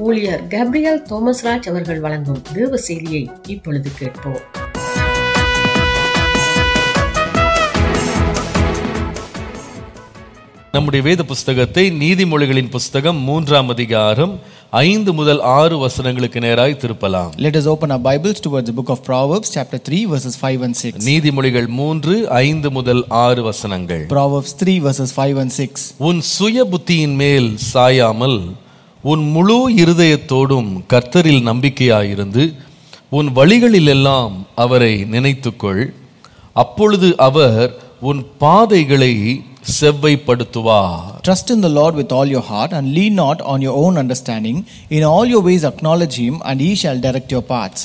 ஊழியர் கேப்ரியல் தோமஸ்ராஜ் அவர்கள் வழங்கும் தேவ செய்தியை இப்பொழுது கேட்போம் நம்முடைய வேத புஸ்தகத்தை நீதிமொழிகளின் புஸ்தகம் மூன்றாம் அதிகாரம் ஐந்து முதல் ஆறு வசனங்களுக்கு நேராய் திருப்பலாம் Let us open our Bibles towards the book of Proverbs, chapter 3, verses 5 and 6. நீதிமொழிகள் மூன்று ஐந்து முதல் ஆறு வசனங்கள் Proverbs 3, verses 5 and 6. உன் சுய புத்தியின் மேல் சாயாமல் உன் முழு இருதயத்தோடும் கர்த்தரில் நம்பிக்கையாயிருந்து உன் வழிகளிலெல்லாம் அவரை நினைத்துக்கொள் அப்பொழுது அவர் உன் பாதைகளை செவ்வைப்படுத்துவார் Trust in the Lord with all your heart and lean not on your own understanding. In all your ways acknowledge him, and he shall direct your paths.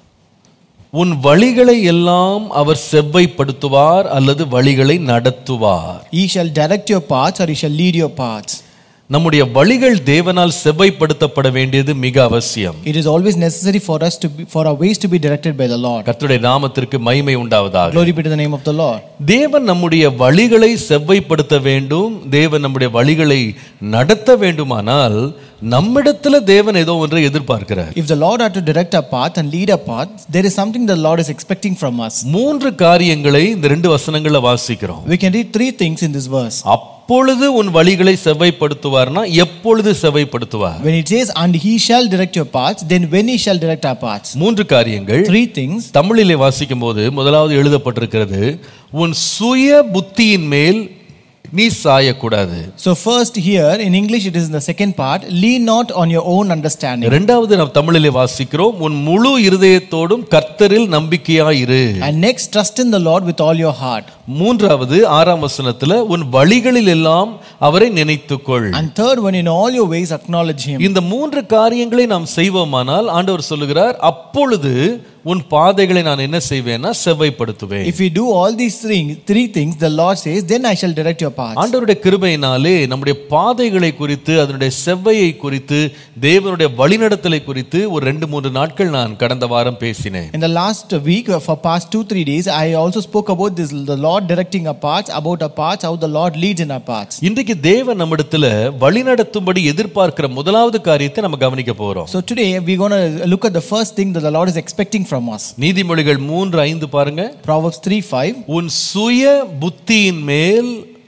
உன் வழிகளை எல்லாம் அவர் செவ்வைப்படுத்துவார் அல்லது வழிகளை நடத்துவார் He shall direct your paths, or he shall lead your paths. நம்முடைய வழிகள் தேவனால் செவ்வைப்படுத்தப்பட வேண்டியது மிக அவசியம் It is always necessary for us to be, for our ways to be directed by the Lord. கர்த்தருடைய நாமத்திற்கு மகிமை உண்டாவதாக Glory be to the name of the Lord. தேவன் நம்முடைய வழிகளை செவ்வைப்படுத்த வேண்டும் தேவன் நம்முடைய வழிகளை நடத்த வேண்டுமானால் நம்மிடத்துல தேவன் ஏதோ ஒன்றை எதிர்பார்க்கிறார் If the Lord are to direct our path and lead our path, there is something the Lord is expecting from us. மூன்று காரியங்களை இந்த ரெண்டு வசனங்கள்ல வாசிக்கிறோம் We can read three things in this verse. அப்பொழுது உன் வழிகளை செவ்வைப்படுத்துவார்னா எப்பொழுது செவ்வைப்படுத்துவார் When it says, and he shall direct your paths, then when he shall direct our paths. மூன்று காரியங்கள் Three things. தமிழிலே வாசிக்கும் போது முதலாவது எழுதப்பட்டிருக்கிறது உன் சுய புத்தியின் மேல் நீ சாயக்கூடாது So, first here in English, it is in the second part, lean not on your own understanding. இரண்டாவது நாம் தமிழிலே வாசிக்கிறோம் உன் முழு இருதயத்தோடும் கர்த்தரில் நம்பிக்கையாயிரு And next, trust in the Lord with all your heart. மூன்றாவது ஆறாம் வசனத்துல உன் வழிகளில் எல்லாம் அவரை நினைத்துக்கொள் And third one, in all your ways acknowledge him. இந்த மூன்று காரியங்களை நாம் செய்வோமானால் ஆண்டவர் சொல்லுகிறார் அப்பொழுது உன் பாதைகளை நான் என்ன செய்வேன்னா செவ்வைப்படுத்துவேன் If we do all these three, three things, the Lord says, then I shall direct your paths. ஆண்டவருடைய கிருபையினாலே நம்முடைய பாதைகளை குறித்து அதனுடைய செவ்வையை குறித்து தேவனுடைய வழிநடத்தலை குறித்து ஒரு ரெண்டு மூன்று நாட்கள் நான் கடந்த வாரம் பேசினேன் In the last week, uh, for past two, three days, I also spoke about this, the Lord directing our paths, about our paths, how the Lord leads in our paths. இன்றைக்கு தேவன் நம்மிடத்துல வழிநடத்தும்படி எதிர்பார்க்கிற முதலாவது காரியத்தை நம்ம கவனிக்க போறோம் So today, we're going to look at the first thing that the Lord is expecting from us. நீதிமொழிகள் மூன்று ஐந்து பாருங்க Proverbs 3 5. உன் சுய புத்தியின் மேல்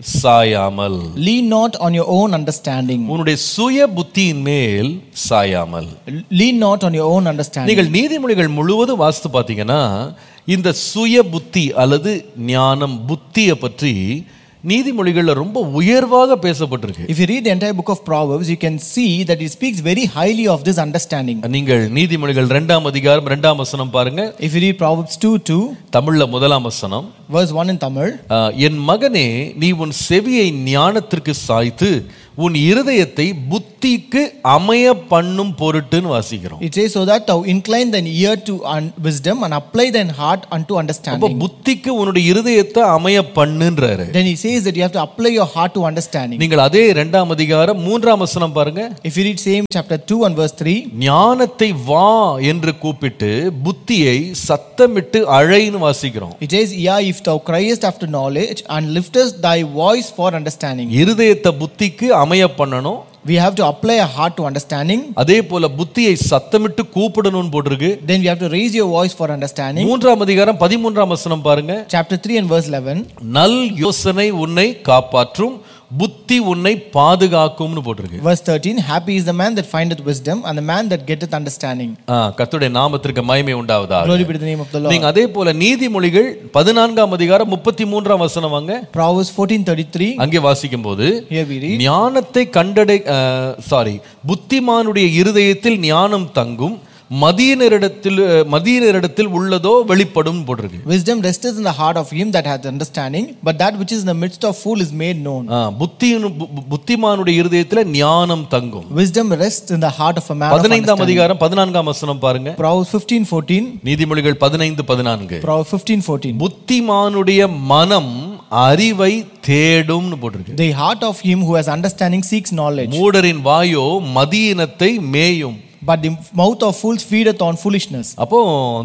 சாயாமல் Lean not on your own understanding. உன்னுடைய சுய புத்தியின் மேல் சாயாமல் Lean not on your own understanding. நீங்கள் நீதிமொழிகள் முழுவதும் வாசித்து பார்த்தீங்கன்னா இந்த சுய புத்தி அல்லது ஞானம் புத்தியை பற்றி நீதிமொழிகள்ல ரொம்ப உயர்வாக பேசப்பட்டிருக்கு If you read the entire book of Proverbs, you can see that it speaks very highly of this understanding. நீங்கள் நீதிமொழிகள் இரண்டாம் அதிகாரம் இரண்டாம் வசனம் பாருங்க If you read Proverbs 2 2, தமிழ்ல முதலாம் வசனம் verse 1 in Tamil, ஆஹ், என் மகனே நீ உன் செவியை ஞானத்திற்கு சாய்த்து உன் இருதயத்தை புத்திக்கு அமைய பண்ணும் பொருட்டுன்னு வாசிக்கிறோம் it says, So that thou incline thine ear to un- wisdom and apply thine heart unto அப்போ understanding. புத்திக்கு உன்னுடைய இருதயத்தை அமைய பண்ணுன்றாரு Then he says that you have to apply your heart to understanding. நீங்கள் அதே இரண்டாம் அதிகாரம் மூன்றாம் வசனம் பாருங்க If you read same chapter 2 and verse 3, ஞானத்தை வா என்று கூப்பிட்டு புத்தியை சத்தமிட்டு அழைன்னு வாசிக்கிறோம் it says, Yeah, if thou criest after knowledge and liftest thy voice for understanding. இருதயத்தை புத்திக்கு அமைய பண்ணணும் We have to apply a heart to understanding. அதே போல புத்தியை சத்தமிட்டு கூப்பிடணும்னு போட்டிருக்கு Then we have to raise your voice for understanding. மூன்றாம் அதிகாரம் பதிமூன்றாம் வசனம் பாருங்க Chapter 3 and verse 11. நல் யோசனை உன்னை காப்பாற்றும் புத்தி உன்னை பாதுகாக்கும்னு போட்டிருக்கு Verse 13 Happy is the man that findeth wisdom, and the man that getteth understanding. ஆ, கர்த்தருடைய நாமத்திற்கு மகிமை உண்டாவதா Glory be to the name of the Lord. நீங்க அதே போல நீதிமொழிகள் பதினான்காம் அதிகாரம் முப்பத்தி மூன்றாம் வசனம் வாங்க Proverbs 14:33. அங்கே வாசிக்கும் போது Here we read. ஞானத்தை கண்டடை சாரி புத்திமானுடைய இருதயத்தில் ஞானம் தங்கும் மதியனரிடத்தில் மதியனரிடத்தில் உள்ளதோ வெளிப்படும் போட்டிருக்கு Wisdom resteth in the heart of him that hath understanding, but that which is in the midst of fool is made known. ஆ, புத்தியின் பு- பு- புத்திமானுடைய இருதயத்துல ஞானம் தங்கும் Wisdom rests in the heart of a man. Of பதினைந்தாம் understanding. அதிகாரம் பதினான்காம் வசனம் பாருங்க Proverbs 15:14. நீதிமொழிகள் பதினைந்து பதினான்கு Proverbs 15:14. புத்திமானுடைய மனம் அறிவை தேடும்னு போட்டிருக்கு The heart of him who has understanding seeks knowledge, மூடரின் வாயோ மதியினத்தை மேயும் but the mouth of fools feedeth on foolishness. அப்போ இந்த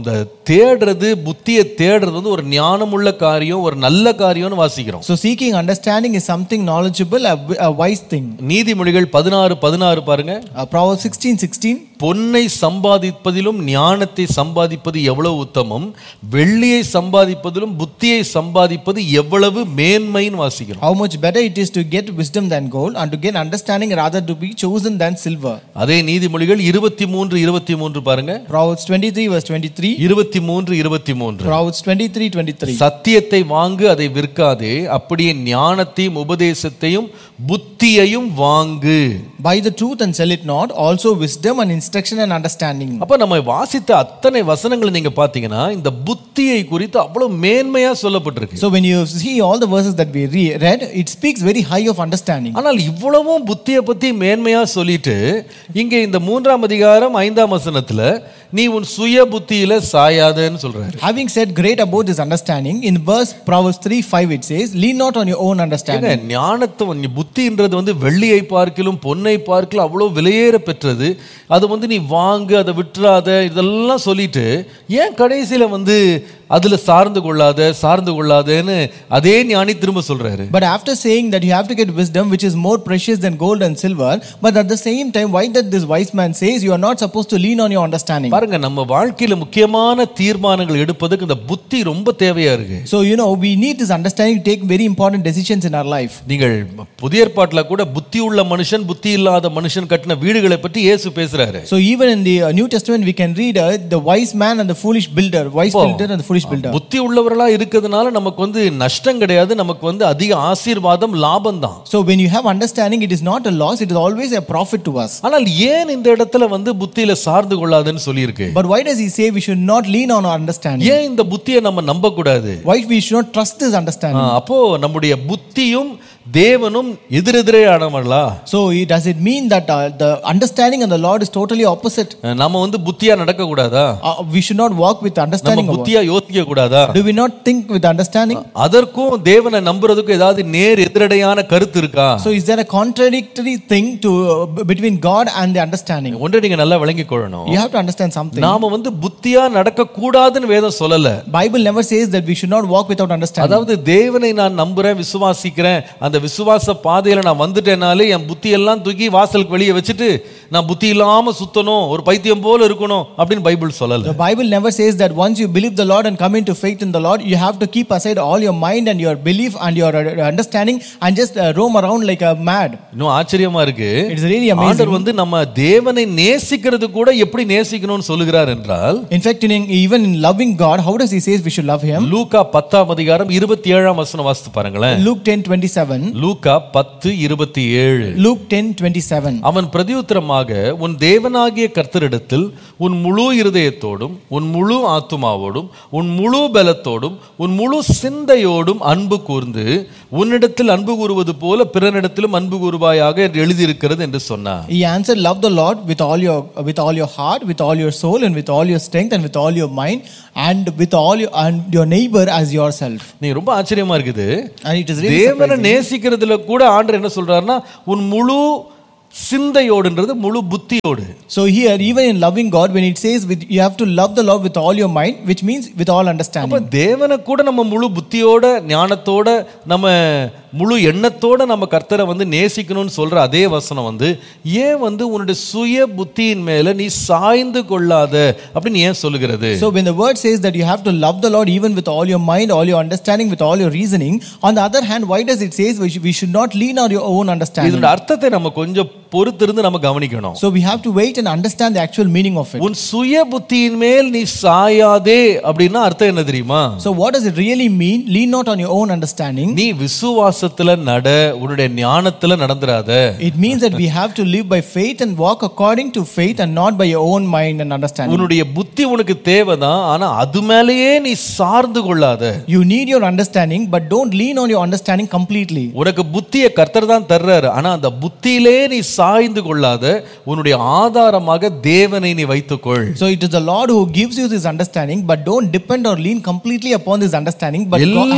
தேடுறது புத்தியை தேடுறது வந்து ஒரு ஞானமுள்ள காரியம் ஒரு நல்ல காரியம்னு வாசிக்கிறோம் So seeking understanding is something knowledgeable, a, a wise thing. நீதிமொழிகள் பதினாறு பதினாறு பாருங்க Uh, Proverbs 16 16. பொன்னை சம்பாதிப்பதிலும் ஞானத்தை சம்பாதிப்பது எவ்வளவு உத்தமம் வெள்ளியை சம்பாதிப்பதிலும் புத்தியை சம்பாதிப்பது எவ்வளவு மேன்மைன்னு வாசிக்கிறோம் How much better it is to get wisdom than gold, and to gain understanding rather to be chosen than silver. அதே நீதிமொழிகள் இருபத்தி மூன்று இருபத்தி மூன்று பாருங்க Proverbs 23, verse 23. இருபத்தி மூன்று இருபத்தி மூன்று Proverbs 23, 23. சத்தியத்தை வாங்கு அதை விற்காதே அப்படியே ஞானத்தையும் உபதேசத்தையும் புத்தியையும் வாங்கு Buy the truth and sell it not, also wisdom and instruction and understanding. அப்ப நம்ம வாசித்த அத்தனை வசனங்களை நீங்க பாத்தீங்கன்னா இந்த புத்தியை குறித்து அவ்வளவு மேன்மையா சொல்லப்பட்டிருக்கு So when you see all the verses that we re- read, it speaks very high of understanding. ஆனால் இவ்வளவும் புத்தியை பத்தி மேன்மையா சொல்லிட்டு இங்க இந்த மூன்றாம் அதிகாரம் ஐந்தாம் வசனத்துல நீ உன் சுய புத்தியில சாயாதன்னு சொல்றாரு Having said great about this understanding, in verse Proverbs 3, 5 it says, lean not on your own understanding. ஏங்க, ஞானத்தை நீ புத்தின்றது வந்து வெள்ளியை பார்க்கிலும் பொன்னை பார்க்கிலும் அவ்வளோ விலையேற பெற்றது அது வந்து நீ வாங்கு அதை விட்டுறாத இதெல்லாம் சொல்லிட்டு ஏன் கடைசியில வந்து அதுல சார்ந்து கொள்ளாத சார்ந்து கொள்ளாதன்னு அதே ஞானி திரும்ப சொல்றாரு But after saying that you have to get wisdom, which is more precious than gold and silver, but at the same time, why did this wise man says you are not supposed to lean on your understanding? பாருங்க நம்ம வாழ்க்கையில முக்கியமான தீர்மானங்கள் எடுப்பதுக்கு இந்த புத்தி ரொம்ப தேவையா இருக்கு So you know we need this understanding to take very important decisions in our life. நீங்கள் புதிய ஏற்பாட்டில் கூட புத்தி உள்ள மனுஷன் புத்தி இல்லாத மனுஷன் கட்டின வீடுகளை பற்றி இயேசு பேசுறாரு So even in the uh, New Testament, we can read uh, the wise man and the foolish builder, wise builder and the foolish builder. புத்தி உள்ளவர்களா இருக்கிறதுனால நமக்கு வந்து நஷ்டம் கிடையாது நமக்கு வந்து அதிக ஆசீர்வாதம் லாபம் தான் So when you have understanding, it is not a loss; it is always a profit to us. ஆனால் ஏன் இந்த இடத்துல வந்து புத்தியில சார்ந்து கொள்ளாதுன்னு சொல்லியிருக்கு But why does he say we should not lean on our understanding? ஏன் இந்த புத்தியை நம்ம நம்ப கூடாது Why we should not trust this understanding? அப்போ நம்முடைய புத்தியும் தேவனும் எதிரெதிரே ஆனவங்களா So it- does it mean that uh, the understanding and the Lord is totally opposite? நம்ம வந்து புத்தியா நடக்க கூடாதா Uh, we should not walk with நம்ம understanding. of- புத்தியா யோசிக்க கூடாதா Do we not think with understanding? அதற்கும் தேவனை நம்புறதுக்கும் ஏதாவது நேர் எதிரடையான கருத்து இருக்கா So is there a contradictory thing to uh, b- between God and the understanding? ஒன்றை நீங்க நல்லா விளங்கிக் கொள்ளணும் You have to understand something. நாம வந்து புத்தியா நடக்க கூடாதுன்னு வேதம் சொல்லல Bible never says that we should not walk without understanding. அதாவது தேவனை நான் நம்புறேன் விசுவாசிக்கிறேன் அந்த விசுவாச பாதையில நான் வந்துட்டேனாலே என் புத்தி எல்லாம் தூக்கி வாசலுக்கு வெளியே வச்சுட்டு நான் புத்தி இல்லாம சுத்தணும் ஒரு பைத்தியம் போல இருக்கணும் அப்படின்னு பைபிள் சொல்லல The Bible never says that once you believe the Lord and come into faith in the Lord, you have to keep aside all your mind and your belief and your uh, understanding and just uh, roam around like a mad. இன்னும் ஆச்சரியமா இருக்கு It's really amazing. ஆண்டவர் வந்து நம்ம தேவனை நேசிக்கிறது கூட எப்படி நேசிக்கணும்னு சொல்லுகிறார் என்றால் In fact, in, even in loving God, how does He say we should love Him? லூக்கா பத்தாம் அதிகாரம் இருபத்தி ஏழாம் வசனம் வாசித்து பாருங்களேன் Luke 10 27. லூக்கா பத்து இருபத்தி ஏழு Luke 10 27. அவன் பிரதியுத்தரமாக உன் தேவனாகிய கர்த்தரிடத்தில் உன் முழு இருதயத்தோடும் உன் முழு ஆத்துமாவோடும் உன் முழு பலத்தோடும் உன் முழு சிந்தையோடும் அன்பு கூர்ந்து உன்னிடத்தில் அன்பு கூறுவது போல பிறனிடத்திலும் அன்பு கூறுவாயாக என்று எழுதியிருக்கிறது என்று சொன்னார் He answered, Love the Lord with all your with all your heart, with all your soul, and with all your strength, and with all your mind, and with all your and your neighbor as yourself. நீ ரொம்ப ஆச்சரியமா இருக்குது And it is really தேவனை surprising. நேசிக்கிறதுல கூட ஆண்டர் என்ன சொல்றாருன்னா உன் முழு சிந்தையோடுன்றது முழு புத்தியோடு So here, even in loving God, when it says with you have to love the Lord with all your mind, which means with all அப்ப understanding. தேவனை கூட நம்ம முழு புத்தியோட ஞானத்தோட நம்ம முழு எண்ணத்தோட நம்ம கர்த்தரை வந்து நேசிக்கணும்னு சொல்ற அதே வசனம் வந்து ஏன் வந்து உன்னுடைய சுய புத்தியின் மேல நீ சாய்ந்து கொள்ளாத அப்படின்னு ஏன் சொல்லுகிறது So when the word says that you have to love the Lord even with all your mind, all your understanding, with all your reasoning, on the other hand, why does it say we should, we should not lean on your own understanding? இதோட அர்த்தத்தை நம்ம கொஞ்சம் பொறுத்திருந்து நம்ம கவனிக்கணும் So we have to wait and understand the actual meaning of it. உன் சுய புத்தியின் மேல் நீ சாயாதே அப்படின்னா அர்த்தம் என்ன தெரியுமா So what does it really mean? Lean not on your own understanding. நீ விசுவாசத்துல நட உன்னுடைய ஞானத்துல நடந்துராத It means that we have to live by faith and walk according to faith and not by your own mind and understanding. உன்னுடைய புத்தி உனக்கு தேவைதான் ஆனா அது மேலேயே நீ சார்ந்து கொள்ளாத You need your understanding, but don't lean on your understanding completely. உனக்கு புத்தியை கர்த்தர் தான் தர்றாரு ஆனா அந்த புத்தியிலே நீ சாய்ந்து கொள்ளாத உன்னுடைய ஆதாரமாக தேவனை நீ வைத்துக்கொள் So it is the Lord who gives you this understanding, but don't depend or lean completely upon this understanding. But God have, எல்லாம்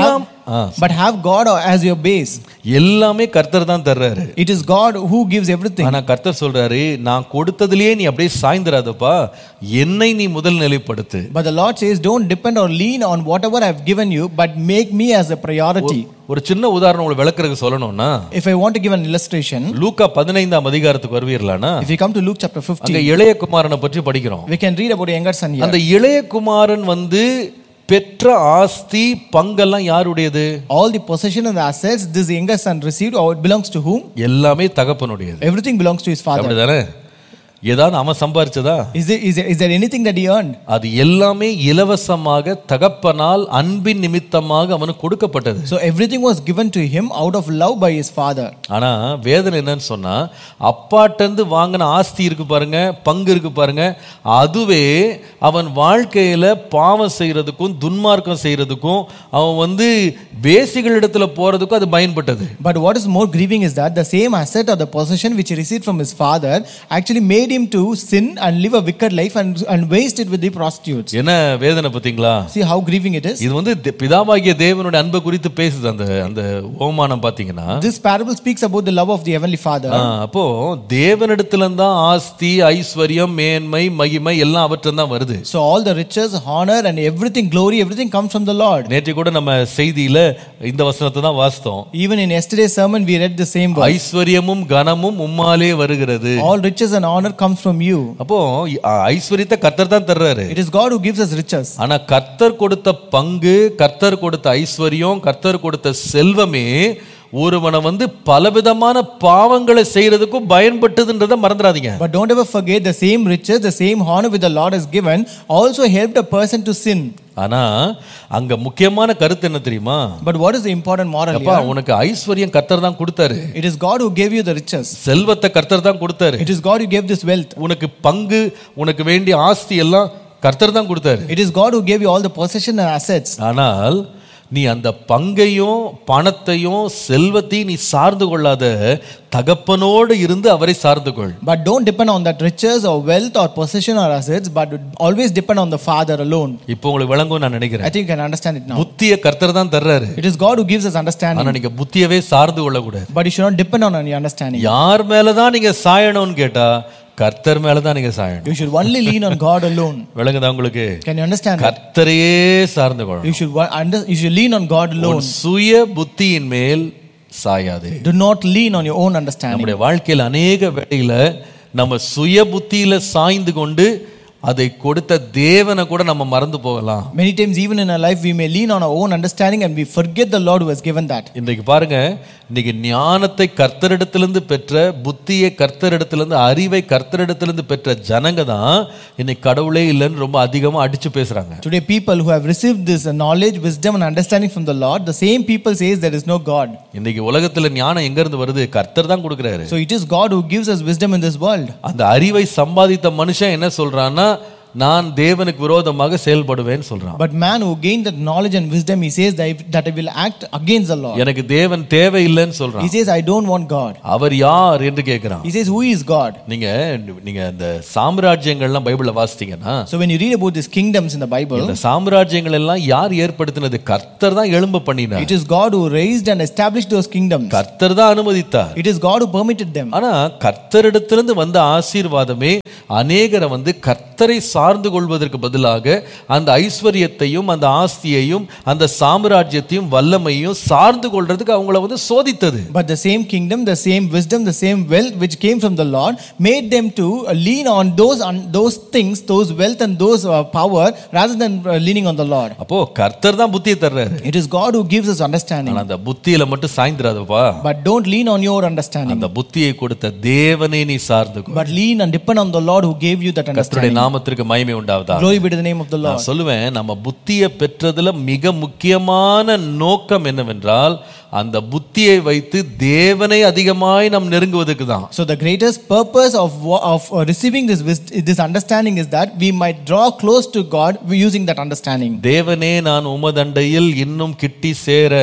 ஆ. but have God as your base. எல்லாமே கர்த்தர் தான் தர்றாரு It is God who gives everything. ஆனா கர்த்தர் சொல்றாரு நான் கொடுத்ததுலயே நீ அப்படியே சாய்ந்துராதப்பா என்னை நீ முதல் நிலைப்படுத்து But the Lord says, don't depend or lean on whatever I've given you, but make me as a priority. ஒரு சின்ன உதாரணம் உங்களுக்கு விளக்குறதுக்கு சொல்லணும்னா If I want to give an illustration, லூக்கா பதினைந்தாம் அதிகாரத்துக்கு வருவீர்களானா if you come to Luke chapter 15, அங்க இளைய குமாரனை பற்றி படிக்கிறோம் we can read about a younger son here. அந்த இளைய குமாரன் வந்து பெற்ற ஆஸ்தி பங்கெல்லாம் யாருடையது All the possession and the assets this younger son received, or it belongs to whom? எல்லாமே தகப்பனுடையது Everything belongs to his father. அப்படிதானே ஏதாவது அவன் சம்பாரிச்சதா Is there, is, there, is there anything that he earned? அது எல்லாமே இலவசமாக தகப்பனால் அன்பின் நிமித்தமாக அவனுக்கு கொடுக்கப்பட்டது So everything was given to him out of love by his father. ஆனா வேதனை என்னன்னு சொன்னா அப்பாட்டந்து வாங்கின ஆஸ்தி இருக்கு பாருங்க பங்கு இருக்கு பாருங்க அதுவே அவன் வாழ்க்கையில பாவம் செய்யறதுக்கும் துன்மார்க்கம் செய்யறதுக்கும் அவன் வந்து வேசிகளிடத்துல போறதுக்கும் அது பயன்பட்டது But what is more grieving is that the same asset or the possession which he received from his father actually made him to sin and live a wicked life and, and waste it with the prostitutes. என்ன வேதனை பார்த்தீங்களா See how grieving it is? இது வந்து தே- பிதாவாகிய தேவனுடைய அன்பை குறித்து பேசுது அந்த அந்த ஓமானம் பாத்தீங்கன்னா This parable speaks about the love of the Heavenly Father. ஆ, அப்போ தேவனிடத்துல தான் ஆஸ்தி ஐஸ்வர்யம் மேன்மை மகிமை எல்லாம் அவற்றில் தான் வருது So all the riches, honor, and everything, glory, everything comes from the Lord. நேற்று கூட நம்ம செய்தியில இந்த வசனத்தை தான் வாசித்தோம் Even in yesterday's sermon, we read the same verse. ஐஸ்வர்யமும் கனமும் உம்மாலே வருகிறது All riches and honor comes from you. அப்போ அ, ஐஸ்வர்யத்தை கர்த்தர் தான் தர்றாரு It is God who gives us riches. ஆனா கர்த்தர் கொடுத்த பங்கு கர்த்தர் கொடுத்த ஐஸ்வர்யம் கர்த்தர் கொடுத்த செல்வமே ஒருவனை வந்து பலவிதமான பாவங்களை செய்யறதுக்கும் பயன்பட்டதுன்றதை மறந்துடாதீங்க But don't ever forget the same riches, the same honor which the Lord has given also helped a person to sin. ஆனா அங்க முக்கியமான கருத்து என்ன தெரியுமா But what is the important moral அப்பா here? உனக்கு ஐஸ்வர்யம் கர்த்தர் தான் கொடுத்தாரு It is God who gave you the riches. செல்வத்தை கர்த்தர் தான் கொடுத்தாரு It is God who gave this wealth. உனக்கு பங்கு உனக்கு வேண்டிய ஆஸ்தி எல்லாம் கர்த்தர் தான் கொடுத்தாரு It is God who gave you all the possession and assets. ஆனால் நீ அந்த பங்கையும் பணத்தையும் செல்வத்தையும் நீ சார்ந்து கொள்ளாத தகப்பனோடு இருந்து அவரை சார்ந்து கொள் But don't depend on that riches or wealth or possession or assets, but always depend on the Father alone. இப்போ உங்களுக்கு விளங்கும் நான் I நினைக்கிறேன் think you can understand it now. புத்திய கர்த்தர் தான் தர்றாரு It is God who gives us understanding, ஆனா நீங்க புத்தியவே சார்ந்து கொள்ளக்கூடாது but you should not depend on your understanding. யார் மேலதான் நீங்க சாயணும்னு கேட்டா கர்த்தர் மேலதான் நீங்க சாயணும் You should only lean on God alone. விளங்குதா உங்களுக்கு Can you understand that? கர்த்தரையே சார்ந்து கொள்ளணும் You should, wa- under, you should lean on God alone. உன் சுய புத்தியின் மேல் சாயாதே Do not lean on your own understanding. நம்முடைய வாழ்க்கையில் அநேக வேளையில நம்ம சுய புத்தியில சாய்ந்து கொண்டு அதை கொடுத்த தேவனை கூட நம்ம மறந்து போகலாம் Many times, even in our life, we may lean on our own understanding and we forget the Lord who has given that. இன்றைக்கு பாருங்க இன்னைக்கு ஞானத்தை கர்த்தரிடத்திலிருந்து பெற்ற புத்தியை கர்த்தரிடத்திலிருந்து அறிவை கர்த்தரிடத்திலிருந்து பெற்ற ஜனங்க தான் இன்னைக்கு கடவுளே இல்லைன்னு ரொம்ப அதிகமா அடிச்சு பேசுறாங்க Today, people who have received this knowledge, wisdom, and understanding from the Lord, the same people says there is no God. இன்னைக்கு உலகத்துல ஞானம் எங்க இருந்து வருது கர்த்தர் தான் கொடுக்குறாரு So it is God who gives us wisdom in this world. அந்த அறிவை சம்பாதித்த மனுஷன் என்ன சொல்றான்னா நான் தேவனுக்கு விரோதமாக செயல்படுவேன்னு சொல்றான் But man who gained that knowledge and wisdom, he says that, that I will act against the Lord. எனக்கு தேவன் தேவையில்லைன்னு He சொல்றான் says, I don't want God. அவர் யார் என்று கேட்கிறான் He says, Who is God? நீங்க நீங்க இந்த சாம்ராஜ்யங்கள்லாம் பைபிள்ல வாசித்தீங்கன்னா So when you read about these kingdoms in the Bible, இந்த சாம்ராஜ்யங்கள் எல்லாம் யார் ஏற்படுத்தினது கர்த்தர் தான் எழும்ப பண்ணினார் it is God who raised and established those kingdoms. கர்த்தர் தான் அனுமதித்தார் It is God who permitted them. ஆனா கர்த்தரிடத்திலிருந்து வந்த ஆசீர்வாதமே அநேகரை வந்து கர்த்தரை சார்ந்து கொள்வதற்கு பதிலாக அந்த ஐஸ்வர்யத்தையும் அந்த ஆஸ்தியையும் அந்த சாம்ராஜ்யத்தையும் வல்லமையும் சார்ந்து கொள்றதுக்கு அவங்கள வந்து சோதித்தது But the same kingdom, the same wisdom, the same wealth which came from the Lord made them to uh, lean on those on those things, those wealth and those uh, power rather than uh, leaning on the Lord. அப்போ கர்த்தர் தான் புத்தியை தர்றாரு It is God who gives us understanding. ஆனா அந்த புத்தியில மட்டும் சாய்ந்துராதப்பா But don't lean on your understanding. அந்த புத்தியை கொடுத்த தேவனை நீ சார்ந்து கொள். But lean and depend on the Lord who gave you that கர்த்தருடைய understanding. நாமத்திற்கு மகிமை உண்டாவதா Glory be to the name of the Lord. நான் சொல்லுவேன் நம்ம புத்தியை பெற்றதுல மிக முக்கியமான நோக்கம் என்னவென்றால் அந்த புத்தியை வைத்து தேவனை அதிகமாய் நாம் நெருங்குவதற்கு தான் So the greatest purpose of wa- of uh, receiving this wis- this understanding is that we might draw close to God using that understanding. தேவனே நான் உமதண்டையில் இன்னும் கிட்டி சேர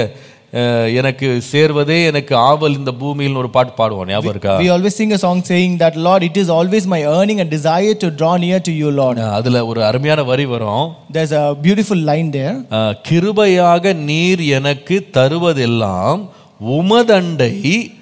அஹ், எனக்கு சேர்வதே எனக்கு ஆவல் இந்த பூமியில் ஒரு பாட்டு பாடுவோம் ஞாபகம் இருக்கா We always sing a song saying that, Lord, it is always my earning and desire to draw near to you, Lord. அஹ், அதுல ஒரு அருமையான வரி வரும் There's a beautiful line there. அஹ், கிருபையாக நீர் எனக்கு தருவதெல்லாம் உமதண்டை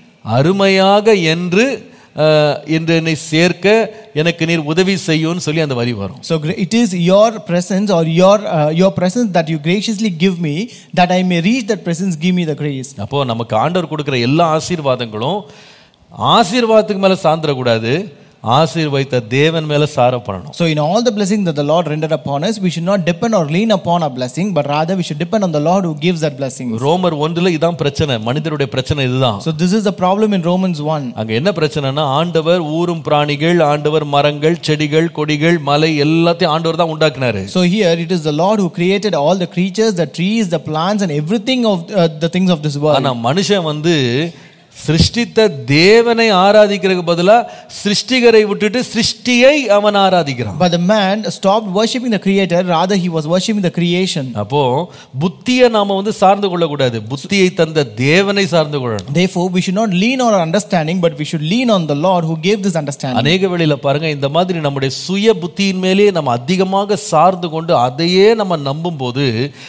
அருமையாக என்று அஹ், என்று என்னை சேர்க்க எனக்கு நீர் உதவி செய்யும்னு சொல்லி அந்த வரி வரும் So gra- it is your presence or your uh, your presence that you graciously give me that I may reach that presence. Give me the grace. அப்போ நமக்கு ஆண்டவர் கொடுக்குற எல்லா ஆசீர்வாதங்களும் ஆசீர்வாதத்துக்கு மேல சார்ந்துடக்கூடாது ஆசீர்வதித்த தேவன் மேல சார பண்ணணும் So in all the blessings that the Lord rendered upon us, we should not depend or lean upon our blessing, but rather we should depend on the Lord who gives that blessing. ரோமர் ஒன்றுல இதான் பிரச்சனை மனிதருடைய பிரச்சனை இதுதான் So this is the problem in Romans 1. அங்க என்ன பிரச்சனைனா ஆண்டவர் ஊரும் பிராணிகள் ஆண்டவர் மரங்கள் செடிகள் கொடிகள் மலை எல்லாத்தையும் ஆண்டவர் தான் உண்டாக்குனாரு So here it is the Lord who created all the creatures, the trees, the plants, and everything of uh, the things of this world. ஆனா மனுஷன் வந்து சிருஷ்டித்த தேவனை ஆராதிக்கிறதுக்கு பதிலா சிருஷ்டிகரை விட்டுட்டு சிருஷ்டியை அவன் ஆராதிக்கிறான் But the man stopped worshipping the Creator, rather he was worshipping the creation. அப்போ புத்தியை நாம வந்து சார்ந்து கொள்ளக்கூடாது புத்தியை தந்த தேவனை சார்ந்து கொள்ளணும் Therefore, we should not lean on our understanding, but we should lean on the Lord who gave this understanding. அநேக வேளையில பாருங்க இந்த மாதிரி நம்முடைய சுய புத்தியின் மேலே நம்ம அதிகமாக சார்ந்து கொண்டு அதையே நம்ம நம்பும் போது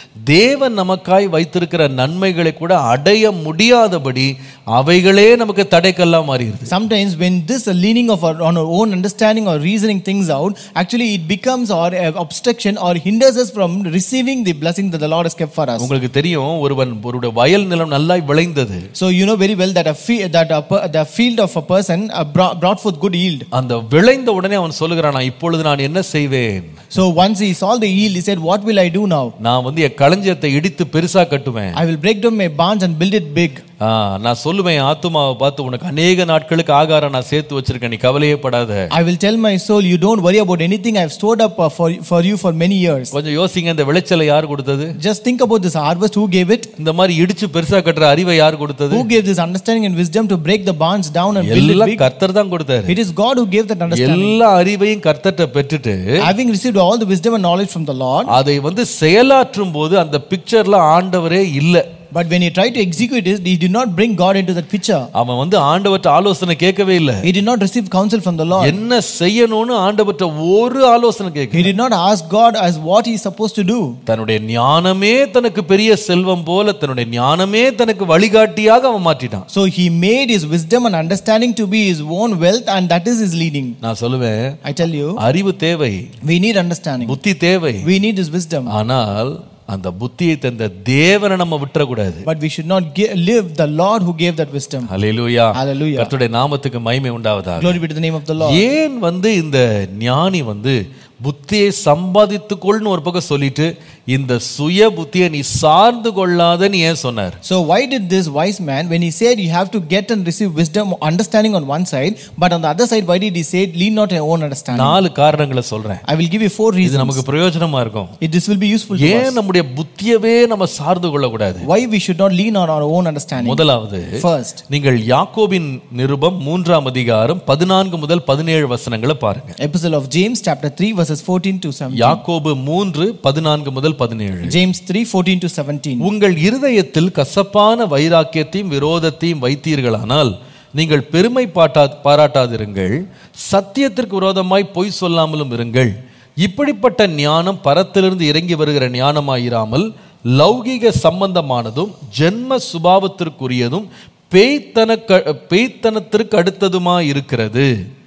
தேவன் நமக்காய் வைத்திருக்கிற நன்மைகளை கூட அடைய முடியாதபடி அவைகளே நமக்கு தடைக்கல்லா மாறிடுது Sometimes, when this uh, leaning of our, on our own understanding or reasoning things out, actually it becomes our uh, obstruction or hinders us from receiving the blessing that the Lord has kept for us. உங்களுக்கு தெரியும் ஒருவன் ஒருடைய வயல் நிலம் நல்லா விளைந்தது So you know very well that a fe- that a per- the field of a person uh, brought, brought forth good yield. அந்த விளைந்த உடனே அவன் சொல்லுகிறான் "நான் இப்பொழுது நான் என்ன செய்வேன் So once he saw the yield, he said, "What will I do now? நான் வந்து என் களஞ்சியத்தை இடித்து பெருசா கட்டுவேன் I will break down my barns and build it big." ஆ, நான் சொல்லுவேன் என் ஆத்துமாவை பார்த்து உனக்கு அநேக நாட்களுக்கு ஆகாரம் நான் சேர்த்து வச்சிருக்கேன் நீ கவலையே படாத I will tell my soul, "You don't worry about anything. I have stored up uh, for for you for many years." கொஞ்சம் யோசிங்க இந்த விளைச்சலை யார் கொடுத்தது Just think about this harvest. Who gave it? இந்த மாதிரி இடிச்சு பெருசா கட்டுற அறிவை யார் கொடுத்தது Who gave this understanding and wisdom to break the barns down and build it எல்லாம் big? கர்த்தர் தான் கொடுத்தாரு It is God who gave that understanding. எல்லா அறிவையும் கர்த்தர்ட்ட பெற்றுட்டு Having received all the wisdom and knowledge from the Lord, அதை வந்து செயலாற்றும் போது அந்த பிக்சர்ல ஆண்டவரே இல்ல but when he tried to execute it, he did not bring God into that picture. அவன் வந்து ஆண்டவர்ட்ட ஆலோசனை கேட்கவே இல்ல He did not receive counsel from the Lord. என்ன செய்யணும்னு ஆண்டவர்ட்ட ஒரு ஆலோசனை கேட்க He did not ask God as what he is supposed to do. தன்னுடைய ஞானமே தனக்கு பெரிய செல்வம் போல தன்னுடைய ஞானமே தனக்கு வழிகாட்டியாக அவன் மாற்றிட்டான் So he made his wisdom and understanding to be his own wealth, and that is his leading. நான் சொல்லுவேன் I tell you, அறிவு தேவை we need understanding. புத்தி தேவை We need his wisdom. ஆனால் அந்த புத்தியை தந்த தேவனை நம்ம விட்டுறக்கூடாது But we should not gi- live the Lord who gave that wisdom. Hallelujah Hallelujah. கர்த்தருடைய நாமத்துக்கு மகிமை உண்டாவதாக Glory be to the name of the Lord. ஏன் வந்து இந்த ஞானி வந்து புத்தியை சம்பாதித்துக்கொள்னு ஒரு பக்கம் சொல்லிட்டு இந்த சுய புத்தியை நீ சார்ந்து கொள்ளாதன்னு ஏன் சொன்னார் So why did this wise man, when he said you have to get and receive wisdom, understanding on one side, but on the other side, why did he say lean not on your own understanding? நாலு காரணங்களை சொல்றேன் I will give you four இது reasons. நமக்கு பிரயோஜனமா இருக்கும் It, this will be useful to us. ஏன் நம்முடைய புத்தியவே நம்ம சார்ந்து கொள்ளக்கூடாது Why we should not lean on our own understanding? முதலாவது First, நீங்கள் யாக்கோபின் நிருபம் மூன்றாம் அதிகாரம் பதினான்கு முதல் பதினேழு வசனங்களை பாருங்க Epistle of James, chapter 3, verses 14 to 17. யாக்கோபு மூன்று பதினான்கு முதல் பதினேழு James 3, 14 to 17. உங்கள் இருதயத்தில் கசப்பான வைராக்கியத்தையும் விரோதத்தையும் வைத்தீர்களானால் நீங்கள் பெருமை பாட்டா பாராட்டாதிருங்கள் சத்தியத்திற்கு விரோதமாய் பொய் சொல்லாமலும் இருங்கள் இப்படிப்பட்ட ஞானம் பரத்திலிருந்து இறங்கி வருகிற ஞானமாயிராமல் லௌகிக சம்பந்தமானதும் ஜென்ம சுபாவத்திற்குரியதும் பேய்த்தன பேய்த்தனத்திற்கு அடுத்ததுமாய் இருக்கிறது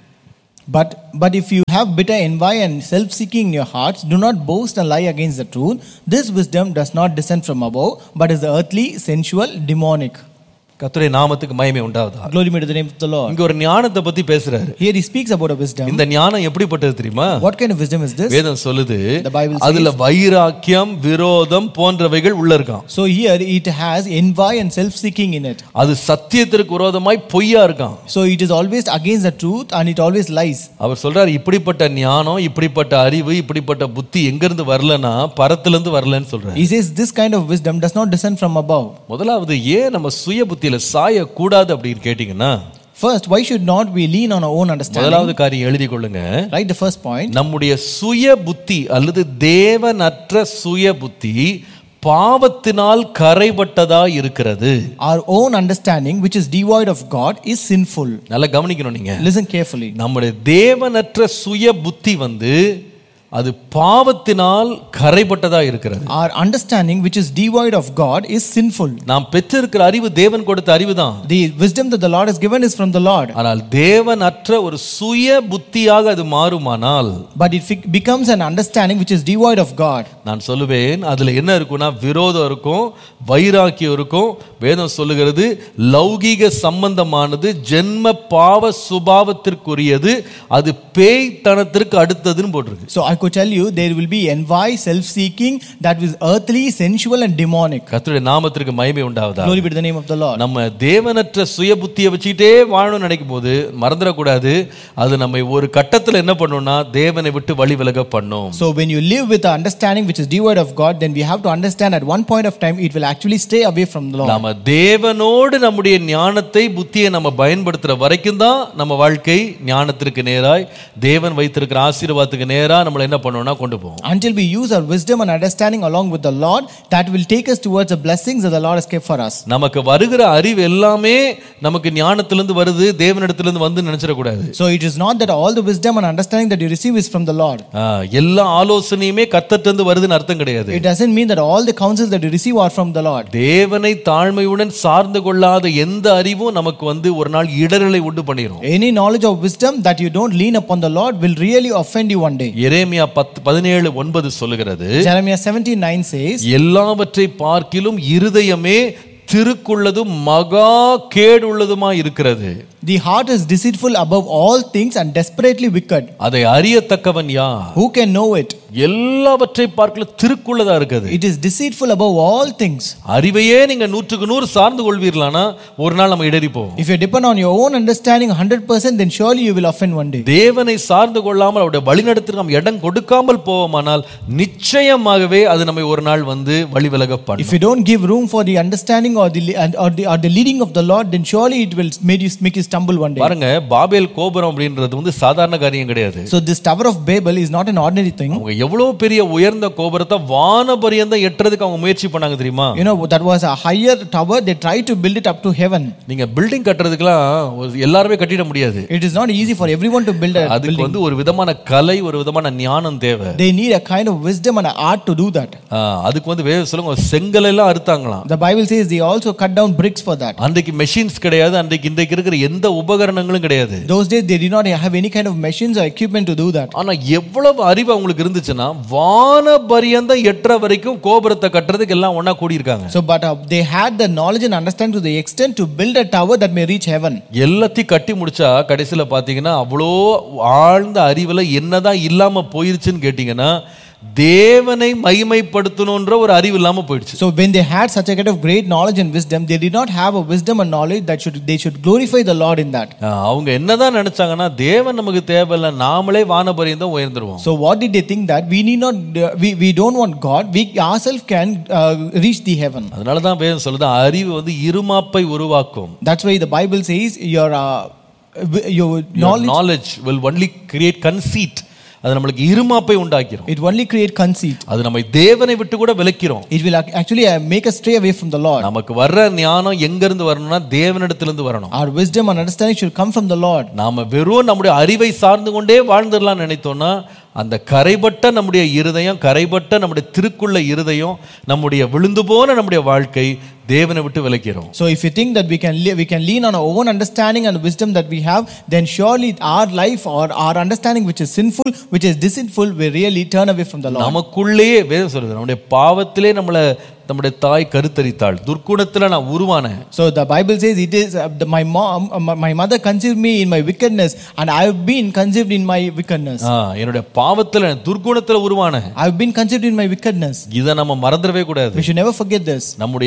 But, but if you have bitter envy and self seeking in your hearts, do not boast and lie against the truth. This wisdom does not descend from above, but is earthly, sensual, demonic. கர்த்தருடைய நாமத்துக்கு மகிமை உண்டாவதா Glory be to the name of the Lord. இங்க ஒரு ஞானத்தை பத்தி பேசுறாரு Here he speaks about a wisdom. இந்த ஞானம் எப்படிப்பட்டது தெரியுமா What kind of wisdom is this? வேதம் சொல்லுது The Bible says- அதுல வைராக்கியம் விரோதம் போன்றவைகள் உள்ள இருக்காம் So here it has envy and self seeking in it. அது சத்தியத்திற்கு விரோதமாய் பொய்யா இருக்காம் So it is always against the truth and it always lies. அவர் சொல்றாரு இப்படிப்பட்ட ஞானம் இப்படிப்பட்ட அறிவு இப்படிப்பட்ட புத்தி எங்கிருந்து வரலன்னா பரத்துல இருந்து வரலன்னு சொல்றாரு He says this kind of wisdom does not descend from above. முதலாவது ஏன் நம்ம சுய புத்தியில சாய கூடாது அப்படின்னு கேட்டீங்கன்னா First, why should not we lean on our own understanding? முதலாவது காரியம் எழுதி கொள்ளுங்க Right, the first point. நம்முடைய சுய புத்தி அல்லது தேவனற்ற சுய புத்தி பாவத்தினால் கரைபட்டதா இருக்கிறது Our own understanding, which is devoid of God, is sinful. நல்லா கவனிக்கணும் நீங்க Listen carefully. நம்முடைய தேவனற்ற சுய புத்தி வந்து அது பாவத்தினால் கரைபட்டதா இருக்கிறது Our understanding, which is devoid of God, is sinful. நாம் பெற்றிருக்கிற அறிவு தேவன் கொடுத்த அறிவு தான் The wisdom that the Lord has given is from the Lord. ஆனால் தேவனற்ற ஒரு சுய புத்தியாக அது மாறுமானால் But it fi- becomes an understanding which is devoid of God. நான் சொல்லுவேன் அதுல என்ன இருக்கும்னா விரோதம் இருக்கும் வைராக்கியம் இருக்கும் வேதம் சொல்லுகிறது லௌகீக சம்பந்தமானது ஜென்ம பாவ சுபாவத்திற்குரியது அது பேய்த்தனத்திற்கு அடுத்ததுன்னு போட்டிருக்கு So I could tell you there will be envy, self seeking, that is earthly, sensual, and demonic. கர்த்தருடைய நாமத்திற்கு மகிமை உண்டாவதா Glory be to the name of the Lord. நம்ம தேவனற்ற சுய புத்தியை வச்சுக்கிட்டே வாழணும்னு நினைக்கும் போது மறந்துடக்கூடாது அது நம்மை ஒரு கட்டத்துல என்ன பண்ணும்னா தேவனை விட்டு வழி விலக பண்ணும் So when you live with an understanding which is devoid of God, then we have to understand at one point of time it will actually stay away from the Lord. நாம தேவனோடு நம்முடைய ஞானத்தை புத்தியை நம்ம பயன்படுத்துற வரைக்கும் தான் நம்ம வாழ்க்கை ஞானத்திற்கு நேராய் தேவன் வைத்திருக்கிற ஆசீர்வாதத்துக்கு நேரா நம்மளை என்ன பண்ணுவோம்னா கொண்டு போவோம் Until we use our wisdom and understanding along with the Lord, that will take us towards the blessings that the Lord has kept for us. நமக்கு வருகிற அறிவு எல்லாமே நமக்கு ஞானத்திலிருந்து வருது தேவனிடத்திலிருந்து வந்து நினைச்சிடக்கூடாது So it is not that all the wisdom and understanding that you receive is from the Lord. ஆ, எல்லா ஆலோசனையுமே கத்தட்டிலிருந்து வருதுன்னு அர்த்தம் கிடையாது It doesn't mean that all the counsels that you receive are from the Lord. தேவனை தாழ்மையுடன் சார்ந்து கொள்ளாத எந்த அறிவும் நமக்கு வந்து ஒரு நாள் இடரலை உண்டு பண்ணிரும் Any knowledge of wisdom that you don't lean upon the Lord will really offend you one day. எரேமியா பத்து பதினேழு ஒன்பது சொல்லுகிறது Jeremiah 17 9 says, எல்லாவற்றை பார்க்கிலும் இருதயமே திருக்குள்ளதும் மகா கேடுள்ளதுமா இருக்கிறது The heart is deceitful above all things and desperately wicked. அதை அறியத்தக்கவன் யார் Who can know it? எல்லாவற்றை பார்க்கல திருக்குள்ளதா இருக்குது It is deceitful above all things. அறிவையே நீங்க நூற்றுக்கு நூறு சார்ந்து கொள்வீர்களானா ஒரு நாள் நம்ம இடறி போவோம் If you depend on your own understanding 100%, then surely you will offend one day. தேவனை சார்ந்து கொள்ளாமல் அவருடைய வழிநடத்திற்கு நாம் இடம் கொடுக்காமல் போவோமானால் நிச்சயமாகவே அது நம்மை ஒரு நாள் வந்து வழி விலக பண்ணும் If you don't give room for the understanding or the, and- or the, or the leading of the Lord, then surely it will make you, make you stumble one day. பாருங்க பாபேல் கோபுரம் அப்படின்றது வந்து சாதாரண காரியம் கிடையாது So this Tower of Babel is not an ordinary thing. அவங்க எவ்வளவு பெரிய உயர்ந்த கோபுரத்தை வான பரியந்தம் எட்டுறதுக்கு அவங்க முயற்சி பண்ணாங்க தெரியுமா You know, that was a higher tower. They tried to build it up to heaven. நீங்க பில்டிங் கட்டுறதுக்கெல்லாம் ஒரு- எல்லாருமே கட்டிட முடியாது It is not easy for everyone to build a அதுக்கு building. வந்து ஒரு விதமான கலை ஒரு விதமான ஞானம் தேவை They need a kind of wisdom and art to do that. ஆ, அதுக்கு வந்து வேற சொல்லுங்க செங்கல் எல்லாம் அறுத்தாங்களாம் The Bible says they also cut down bricks for that. அன்றைக்கு மெஷின்ஸ் கிடையாது அன்றைக்கு இன்றைக்கு இருக்கிற எந்த உபகரணங்களும் கிடையாது Those days they did not have any kind of machines or equipment to do that. ஆனா எவ்வளவு அறிவு அவங்களுக்கு இருந்துச்சுன்னா வான பரியந்தம் எட்டுற வரைக்கும் கோபுரத்தை கட்டுறதுக்கு எல்லாம் ஒண்ணா கூடி இருக்காங்க So, but uh, they had the knowledge and understanding to the extent to build a tower that may reach heaven. எல்லாத்தையும் கட்டி முடிச்சா கடைசியில பாத்தீங்கன்னா அவ்வளோ ஆழ்ந்த அறிவுல என்னதான் இல்லாம போயிருச்சுன்னு கேட்டீங்கன்னா தேவனை மகிமைப்படுத்தணுன்ற ஒரு அறிவு இல்லாம போயிடுச்சு So, when they had such a kind of great knowledge and wisdom, they did not have a wisdom and knowledge that should they should glorify the Lord in that. ஆ, அவங்க என்னதான் நினைச்சாங்கன்னா தேவன் நமக்கு தேவையில்லை நாமளே வானபரியந்தம் உயர்ந்துருவோம் So, what did they think that we need not, uh, we, we don't want God, we ourselves can uh, reach the heaven. அதனால தான் வேதம் சொல்லுது அறிவு வந்து இருமாப்பை உருவாக்கும் That's why the Bible says your uh, your knowledge knowledge will only create conceit அது நம்மளுக்கு இருமாப்பை உண்டாக்கிரும் it only create conceit. அது நம்மை தேவனை விட்டு கூட விலக்கிறோம் It will ac- actually uh, make us stray away from the Lord. நமக்கு வர்ற ஞானம் எங்க இருந்து வரணும்னா தேவனிடத்திலிருந்து வரணும் Our wisdom and understanding should come from the Lord. நாம வெறும் நம்முடைய அறிவை சார்ந்து கொண்டே வாழ்ந்துடலாம் நினைத்தோம்னா அந்த கரைபட்ட நம்முடைய இருதயம் கரைபட்ட நம்முடைய திருக்குள்ள இருதயம் நம்முடைய விழுந்து போன நம்முடைய வாழ்க்கை தேவனை விட்டு விலக்கிறோம் So if you think that we can li- we can lean on our own understanding and wisdom that we have, then surely our life or our understanding which is sinful, which is deceitful, will really turn away from the Lord. நமக்குள்ளேயே வேதம் சொல்லுது நம்முடைய பாவத்திலே நம்மளை நம்முடைய தாய் கருத்தரித்தாள் துர்க்குணத்துல நான் உருவானேன் So the Bible says it is uh, the, my mom, uh, my- my mother conceived me in my wickedness, and I have been conceived in my wickedness. ஆ, என்னுடைய பாவத்துல துர்க்குணத்துல உருவானேன் I have been conceived in my wickedness. இதை நம்ம மறந்துடவே கூடாது We should never forget this. நம்முடைய அறிவை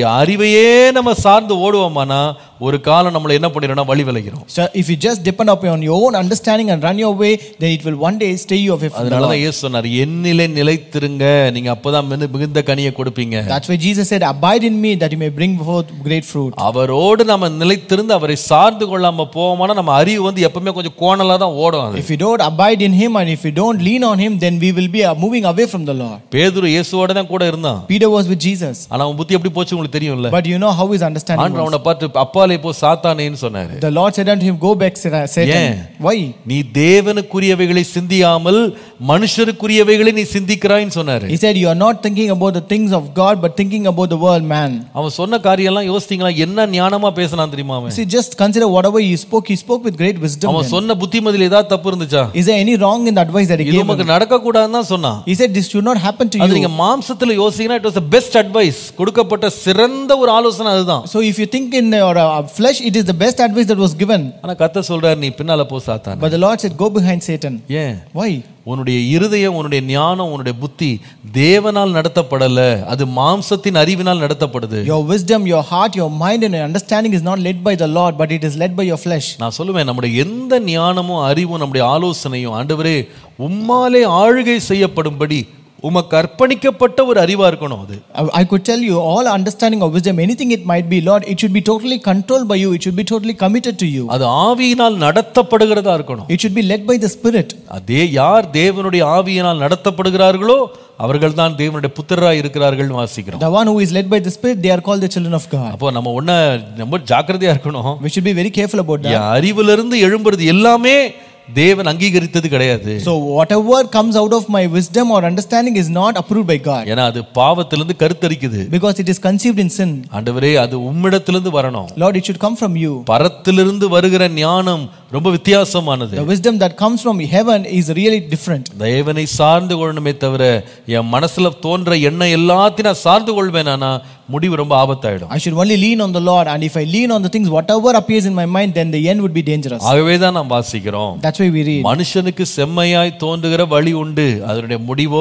அறிவையே நம்ம சார்ந்து ஓடுவோமானா ஒரு காலம் நம்மளை என்ன பண்ணிடும்னா வழி விளைகிறோம் So if you just depend upon your own understanding and run your way, then it will one day stay you away from the Lord. அதனாலதான் இயேசு சொன்னார் என்னிலே நிலைத்திருங்க நீங்க அப்பதான் மிகு- மிகுந்த கனியை கொடுப்பீங்க That's why Jesus said, Abide in me that you may bring forth great fruit. அவரோடு நம்ம நிலைத்திருந்து அவரை சார்ந்து கொள்ளாம போவோமானா நம்ம அறிவு வந்து எப்பவுமே கொஞ்சம் கோணலா தான் ஓடும் அது If you don't abide in him and if you don't lean on him, then we will be uh, moving away from the Lord. பேதுரு இயேசுவோட தான் கூட இருந்தான் Peter was with Jesus. ஆனா அவன் புத்தி எப்படி போச்சு உங்களுக்கு தெரியும்ல But you know how his understanding ஆண்டவர் was. அவனை பார்த்து அப்பாலே போ சாத்தானேன்னு சொன்னாரு The Lord said unto him, Go back, Satan. Yeah. Why? நீ தேவனுக்குரியவைகளை சிந்தியாமல் மனுஷருக்குரியவைகளை நீ சிந்திக்கிறாய்ன்னு சொன்னாரு He said, You are not thinking about the things of God, but thinking about the world, man. அவன் சொன்ன காரியம் எல்லாம் யோசித்தீங்களா என்ன ஞானமா பேசினான் தெரியுமா அவன் See, just consider whatever he spoke, he spoke with great wisdom. அவன் then. சொன்ன புத்திமதியில் ஏதாவது தப்பு இருந்துச்சா Is there any wrong in the advice that he இது gave? him? உமக்கு நடக்க கூடாதுன்னு தான் சொன்னான் He said, This should not happen to அது you. நீங்க மாம்சத்துல யோசிங்கன்னா இட் வாஸ் பெஸ்ட் அட்வைஸ் கொடுக்கப்பட்ட சிறந்த ஒரு ஆலோசனை அதுதான் So if you think in your uh, flesh, it is the best advice that was given. ஆனா கத்த சொல்றாரு நீ பின்னால போ சாத்தான் But the Lord said, Go behind Satan. ஏன் Why? உன்னுடைய இருதயம் உன்னுடைய ஞானம் உன்னுடைய புத்தி தேவனால் நடத்தப்படல அது மாம்சத்தின் அறிவினால் நடத்தப்படுது Your wisdom, your heart, your mind, and your understanding is not led by the Lord, but it is led by your flesh. நான் சொல்லுவேன் நம்முடைய எந்த ஞானமும் அறிவும் நம்முடைய ஆலோசனையும் ஆண்டவரே உம்மாலே ஆளுகை செய்யப்படும்படி உமக்கு அர்ப்பணிக்கப்பட்ட ஒரு அறிவா இருக்கணும் அது I, I could tell you all understanding of wisdom, anything it might be, Lord, it should be totally controlled by you. It should be totally committed to you. அது ஆவியினால் நடத்தப்படுகிறதா இருக்கணும் It should be led by the Spirit. அதே யார் தேவனுடைய ஆவியினால் நடத்தப்படுகிறார்களோ அவர்கள் தான் தேவனுடைய புத்திரராய் இருக்கிறார்கள் வாசிக்கிறோம் The one who is led by the Spirit, they are called the children of God. அப்போ நம்ம ஒன்ன ரொம்ப ஜாக்கிரதையா இருக்கணும் We should be very careful about that. என் அறிவிலிருந்து எழும்புறது எல்லாமே தேவன் அங்கீகரித்தது கிடையாது So, whatever comes out of my wisdom or understanding is not approved by God ஏன்னா அது பாவத்திலிருந்து கருத்தரிக்குது because it is conceived in sin. ஆண்டவரே அது உம்மிடத்திலிருந்து வரணும் Lord, it should come from you. பரத்திலிருந்து வருகிற ஞானம் ரொம்ப வித்தியாசமானது The wisdom that comes from heaven is really different. தேவனை சார்ந்து கொள்ளணுமே தவிர என் மனசுல தோன்ற எண்ணம் எல்லாத்தையும் நான் சார்ந்து கொள்வேன் ஆனா முடிவு ரொம்ப ஆபத்தாயிடும் I should only lean on the Lord, and if I lean on the things, whatever appears in my mind, then the end would be dangerous. ஆகவே தான் நாம் வாசிக்கிறோம் That's why we read. மனுஷனுக்கு செம்மையாய் தோன்றுகிற வழி உண்டு அதனுடைய முடிவோ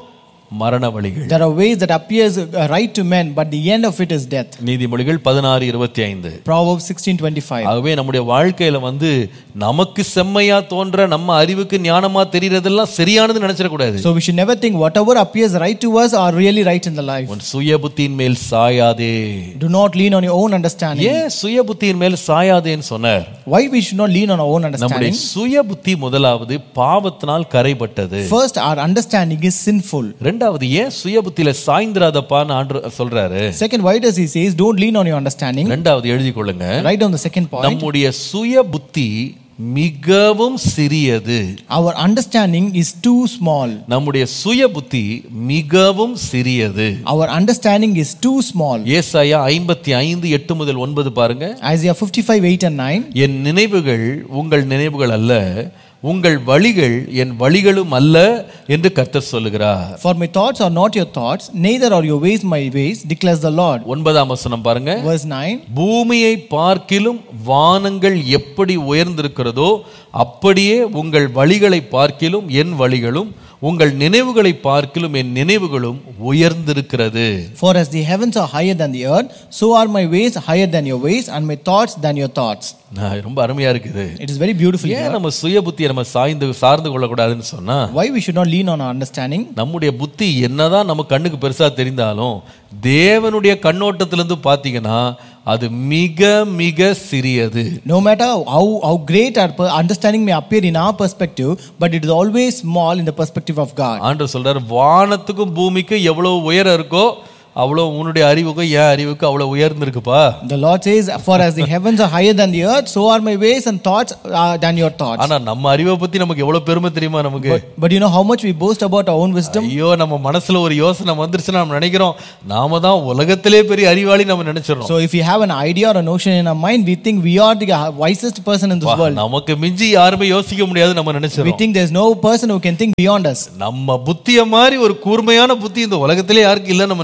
மரண வழிகள் There are ways that appears uh, right to men, but the end of it is death. நீதிமொழிகள் பதினாறு இருபத்தி ஐந்து Proverbs 16:25. ஆகவே நம்முடைய வாழ்க்கையில வந்து நமக்கு செம்மையா தோன்ற நம்ம அறிவுக்கு ஞானமா தெரியறதெல்லாம் சரியானது நினைச்சிடக்கூடாது So we should never think whatever appears right to us are really right in the life. உன் சுய புத்தியின் மேல் சாயாதே Do not lean on your own understanding. ஏன் சுய புத்தியின் மேல் சாயாதேன்னு சொன்னார் Why we should not lean on our own நம்முடைய understanding? சுய புத்தி முதலாவது பாவத்தினால் கரைப்பட்டது First, our understanding is sinful. ரெண்டாவது ஏன் சுய புத்தியில சாய்ந்திராதப்பான்னு ஆண்டு சொல்றாரு Second, why does he says don't lean on your understanding? ரெண்டாவது எழுதி கொள்ளுங்க Write down the second point. நம்முடைய சுய புத்தி மிகவும் சிறியது Our understanding is too small. நம்முடைய சுய புத்தி மிகவும் சிறியது Our understanding is too small. ஏசாயா ஐம்பத்தி ஐந்து எட்டு முதல் ஒன்பது பாருங்க Isaiah 55, 8 and 9. என் நினைவுகள் உங்கள் நினைவுகள் அல்ல உங்கள் வழிகள் என் வழிகளும் அல்ல என்று கர்த்தர் சொல்லுகிறார் For my thoughts are not your thoughts, neither are your ways my ways, declares the Lord. ஒன்பதாம் வசனம் பாருங்க Verse 9. பூமியை பார்க்கிலும் வானங்கள் எப்படி உயர்ந்திருக்கிறதோ அப்படியே உங்கள் வழிகளை பார்க்கிலும் என் வழிகளும் உங்கள் நினைவுகளை பார்க்கிலும் என் நினைவுகளும் உயர்ந்திருக்கிறது For as the heavens are higher than the earth, so are my ways higher than your ways, and my thoughts than your thoughts. நான் ரொம்ப அருமையா இருக்குது It is very beautiful. ஏன் here. நம்ம சுய புத்தியை நம்ம சாய்ந்து சார்ந்து கொள்ளக்கூடாதுன்னு சொன்னா Why we should not lean on our understanding? நம்முடைய புத்தி என்னதான் நம்ம கண்ணுக்கு பெருசா தெரிந்தாலும் தேவனுடைய கண்ணோட்டத்திலிருந்து பார்த்தீங்கன்னா அது மிக மிக சிறியது No matter how, how great our per- understanding may appear in our perspective, but it is always small in the perspective of God. ஆண்டவர் சொல்றாரு வானத்துக்கும் பூமிக்கும் எவ்வளவு உயரம் இருக்கோ அவ்வளோ உன்னுடைய அறிவுக்கும் என் அறிவுக்கும் அவ்வளோ உயர்ந்திருக்குப்பா The Lord says, For as the heavens are higher than the earth, so are my ways and thoughts are than your thoughts. ஆனா நம்ம அறிவை பத்தி நமக்கு எவ்வளவு பெருமை தெரியுமா நமக்கு But you know how much we boast about our own wisdom? ஐயோ நம்ம மனசுல ஒரு யோசனை வந்துருச்சுன்னா நம்ம நினைக்கிறோம் நாம தான் உலகத்திலே பெரிய அறிவாளி நம்ம நினைச்சிடறோம் So if we have an idea or a notion in our mind, we think we are the wisest person in this world. நமக்கு மிஞ்சி யாருமே யோசிக்க முடியாது நம்ம We நினைச்சிடறோம் think there's no person who can think beyond us. நம்ம புத்திய மாதிரி ஒரு கூர்மையான புத்தி இந்த உலகத்திலே யாருக்கு இல்லைன்னு நம்ம நினைக்கிறோம் We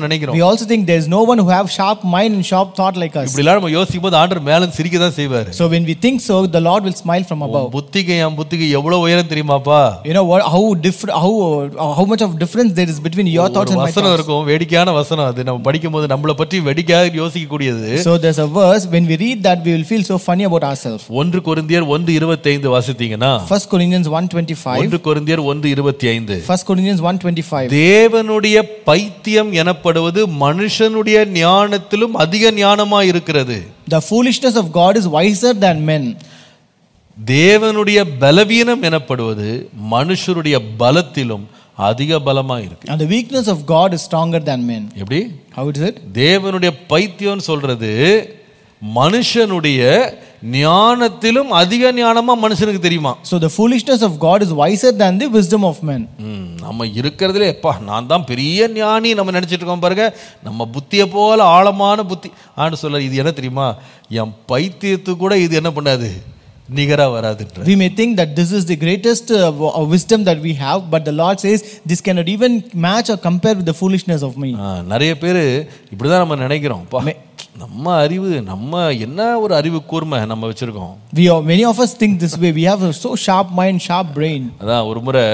We also think there is no one who have sharp mind and sharp thought like us. இப்படிலாம் நம்ம யோசிக்கும் போது ஆண்டர் மேல சிரிக்க தான் செய்வாரு So when we think so, the Lord will smile from above. உன் புத்திக்கு என் புத்திக்கு எவ்வளவு உயரம் தெரியுமாப்பா You know what? How different? How how much of difference there is between your thoughts ஒரு and my வசனம் thoughts? இருக்கும் வேடிக்கையான வசனம் அது நம்ம படிக்கும் போது நம்மளை பற்றி வெடிக்காக யோசிக்க கூடியது So there's a verse when we read that we will feel so funny about ourselves. ஒன்று கொரிந்தியர் ஒன்று இருபத்தைந்து வாசித்தீங்கன்னா First Corinthians 1:25. ஒன்று கொரிந்தியர் ஒன்று இருபத்தி ஐந்து First Corinthians 1:25. தேவனுடைய பைத்தியம் எனப்படுவது மனுஷனுடைய ஞானத்திலும் அதிக ஞானமா இருக்கிறது The foolishness of God is wiser than men. தேவனுடைய பலவீனம் எனப்படுவது மனுஷருடைய பலத்திலும் அதிக பலமா இருக்கு And the weakness of God is stronger than men. எப்படி How is it? தேவனுடைய பைத்தியம்னு சொல்றது மனுஷனுடைய ஞானத்திலும் அதிக ஞானமா மனுஷனுக்கு தெரியுமா So the foolishness of God is wiser than the wisdom of men. ம், நம்ம இருக்கிறதுலே எப்பா நான் தான் பெரிய ஞானி நம்ம நினைச்சிட்டு இருக்கோம் பாருங்க நம்ம புத்தியை போல ஆழமான புத்தி ஆண்டு சொல்ல இது என்ன தெரியுமா என் பைத்தியத்துக்கு கூட இது என்ன பண்ணாது நிகரா வராதுன்ற We may think that this is the greatest uh, w- uh, wisdom that we have, but the Lord says this cannot even match or compare with the foolishness of me. ஆ, நிறைய பேர் இப்படிதான் நம்ம நினைக்கிறோம் பா, நம்ம அறிவு நம்ம என்ன ஒரு அறிவு கூர்மை நம்ம வச்சிருக்கோம் We are, many of us think this way. We have a so sharp mind, sharp brain. அதான் ஒரு முறை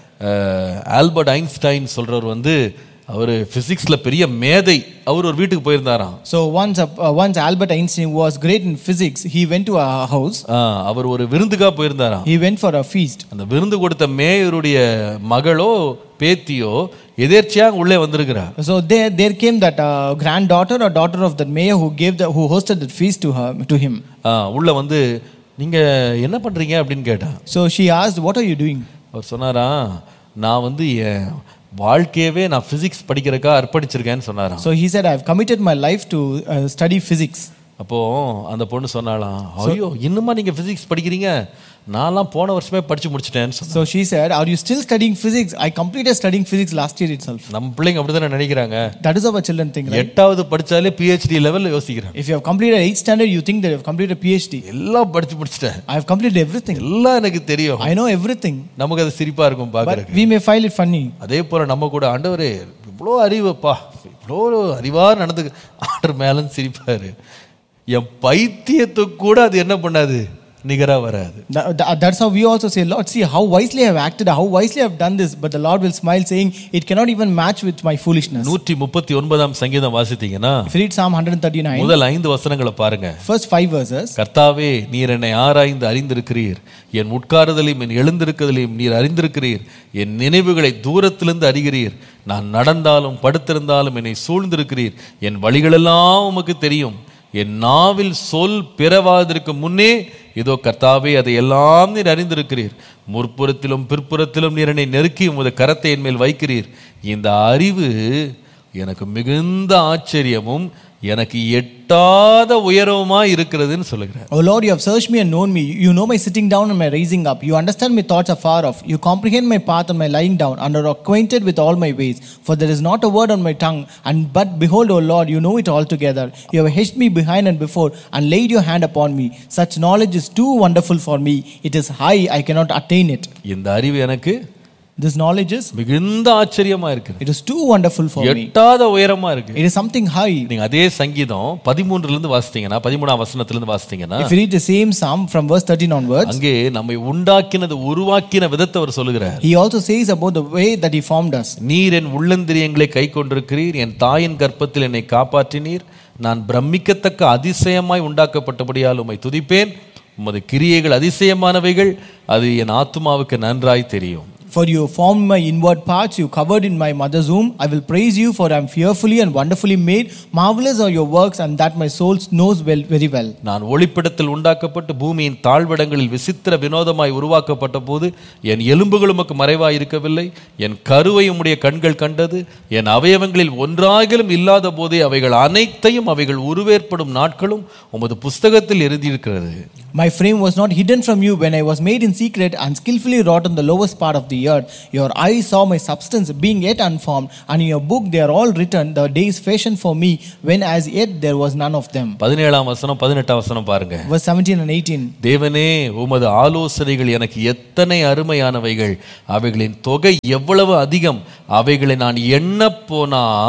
அஹ், ஆல்பர்ட் ஐன்ஸ்டைன் சொல்றவர் வந்து அவர் பிசிக்ஸ்ல பெரிய மேதை அவர் ஒரு வீட்டுக்கு போயிருந்தாராம் So once, uh, uh, once Albert Einstein was great in physics, he went to a house. ஆ, அவர் ஒரு விருந்துக்காக போயிருந்தாராம் He went for a feast. அந்த விருந்து கொடுத்த மேயருடைய மகளோ பேத்தியோ எதேர்ச்சியாக உள்ளே வந்திருக்கிறா So there, there came that uh, granddaughter or daughter of that mayor who gave the, who hosted that feast to her, to him. ஆ, உள்ள வந்து நீங்க என்ன பண்றீங்க அப்படின்னு கேட்டா So she asked, "What are you doing?" அவர் சொன்னாராம் நான் வந்து என் வாழ்க்கையவே நான் பிசிக்ஸ் படிக்கிறதுக்காக அர்ப்பணிச்சிருக்கேன்னு சொன்னாராம் So he said, "I've committed my life to uh, study physics." அப்போ அந்த பொண்ணு சொன்னாலாம் ஐயோ இன்னுமா நீங்க பிசிக்ஸ் படிக்கிறீங்க நான்லாம் போன வருஷமே படிச்சு முடிச்சிட்டேன்னு சொன்னேன் So she said, "Are you still studying physics? I completed studying physics last year itself." நம்ம பிள்ளைங்க அப்படிதானே நினைக்கிறாங்க That is how our children think, right? எட்டாவது படிச்சாலே பிஹெச்டி லெவல்ல யோசிக்கிறாங்க If you have completed eighth standard, you think that you have completed a PhD. எல்லாம் படிச்சு முடிச்சிட்டேன் I have completed everything. எல்லாம் எனக்கு தெரியும் I know everything. நமக்கு அது சிரிப்பா இருக்கும் But பாக்குறதுக்கு we may find it funny. அதே போல நம்ம கூட ஆண்டவரே இவ்வளோ அறிவுப்பா இவ்வளோ அறிவா நடந்து ஆண்டர் மேலும் சிரிப்பாரு என் பைத்தியத்துக்கு கூட அது என்ன பண்ணாது நிகரா வராது Tha- tha- That's how we also say, Lord, see how wisely I have acted, how wisely I have done this. But the Lord will smile, saying, It cannot even match with my foolishness. நூற்றி முப்பத்தி ஒன்பதாம் சங்கீதம் வாசித்தீங்கன்னா If you read Psalm 139, முதல் ஐந்து வசனங்களை பாருங்க first five verses, கர்த்தாவே நீர் என்னை ஆராய்ந்து அறிந்திருக்கிறீர் என் உட்காருதலையும் என் எழுந்திருக்குதலையும் நீர் அறிந்திருக்கிறீர் என் நினைவுகளை தூரத்திலிருந்து அறிகிறீர் நான் நடந்தாலும் படுத்திருந்தாலும் என்னை சூழ்ந்திருக்கிறீர் என் வழிகளெல்லாம் உமக்கு தெரியும் என் நாவில் சொல் பிறவாதிருக்கு முன்னே இதோ கர்த்தாவே அதை எல்லாம் நீர் அறிந்திருக்கிறீர் முற்புறத்திலும் பிற்புறத்திலும் நீர் என்னை நெருக்கி உமது கரத்தை என் மேல் வைக்கிறீர் இந்த அறிவு எனக்கு மிகுந்த ஆச்சரியமும் எனக்கு எட்டாத உயரவுமா இருக்கிறதுன்னு சொல்லுகிறார் O Lord, you have searched me and known me. You know my sitting down and my raising up. You understand my thoughts afar off. You comprehend my path and my lying down, and are acquainted with all my ways. For there is not a word on my tongue. And but behold, O Lord, you know it altogether. You have hedged me behind and before, and laid your hand upon me. Such knowledge is too wonderful for me. It is high; I cannot attain it. இந்த அறிவு எனக்கு This knowledge is மிகுந்த ஆச்சரியமா இருக்கு it is too wonderful for me. எட்டாத உயரமா இருக்கு It is something high. நீங்க அதே சங்கீதம் பதிமூன்றுல இருந்து வாசித்தீங்கன்னா பதிமூணாம் வசனத்துல இருந்து வாசித்தீங்கன்னா If you read the same psalm from verse 13 onwards, அங்கே நம்மை உண்டாக்கினது உருவாக்கின விதத்தை அவர் சொல்லுகிறார் he also says about the way that he formed us. நீர் என் உள்ளந்திரியங்களை கை கொண்டிருக்கிறீர் என் தாயின் கர்ப்பத்தில் என்னை காப்பாற்றினீர் நான் பிரமிக்கத்தக்க அதிசயமாய் உண்டாக்கப்பட்டபடியால் உம்மை துதிப்பேன் உமது கிரியைகள் அதிசயமானவைகள் அது என் ஆத்துமாவுக்கு நன்றாய் தெரியும் For you formed my inward parts, you covered in my mother's womb. I will praise you, for I am fearfully and wonderfully made. Marvelous are your works, and that my soul knows well, very well. நான் ஒளிப்பிடத்தில் உண்டாக்கப்பட்டு பூமியின் தாழ்விடங்களில் விசித்திர வினோதமாய் உருவாக்கப்பட்ட போது என் எலும்புகள் உமக்கு மறைவாய் இருக்கவில்லை என் கருவை உம்முடைய கண்கள் கண்டது என் அவயவங்களில் ஒன்றாகிலும் இல்லாத போதே அவைகள் அனைத்தையும் அவைகள் உருவேற்படும் நாட்களும் உமது புஸ்தகத்தில் எழுதியிருக்கிறது My frame was not hidden from you when I was made in secret and skillfully wrought on the lowest part of the earth. Your eyes saw my substance being yet unformed, and in your book they are all written, the days fashioned for me, when as yet there was none of them. பதினேழாம் வசனம் பதினெட்டாம் வசனம் பாருங்க Verse 17 and 18. தேவனே உமது ஆலோசனைகள் எனக்கு எத்தனை அருமையானவைகள் அவைகளின் தொகை எவ்வளவு அதிகம் அவைகளை நான் எண்ண போனால்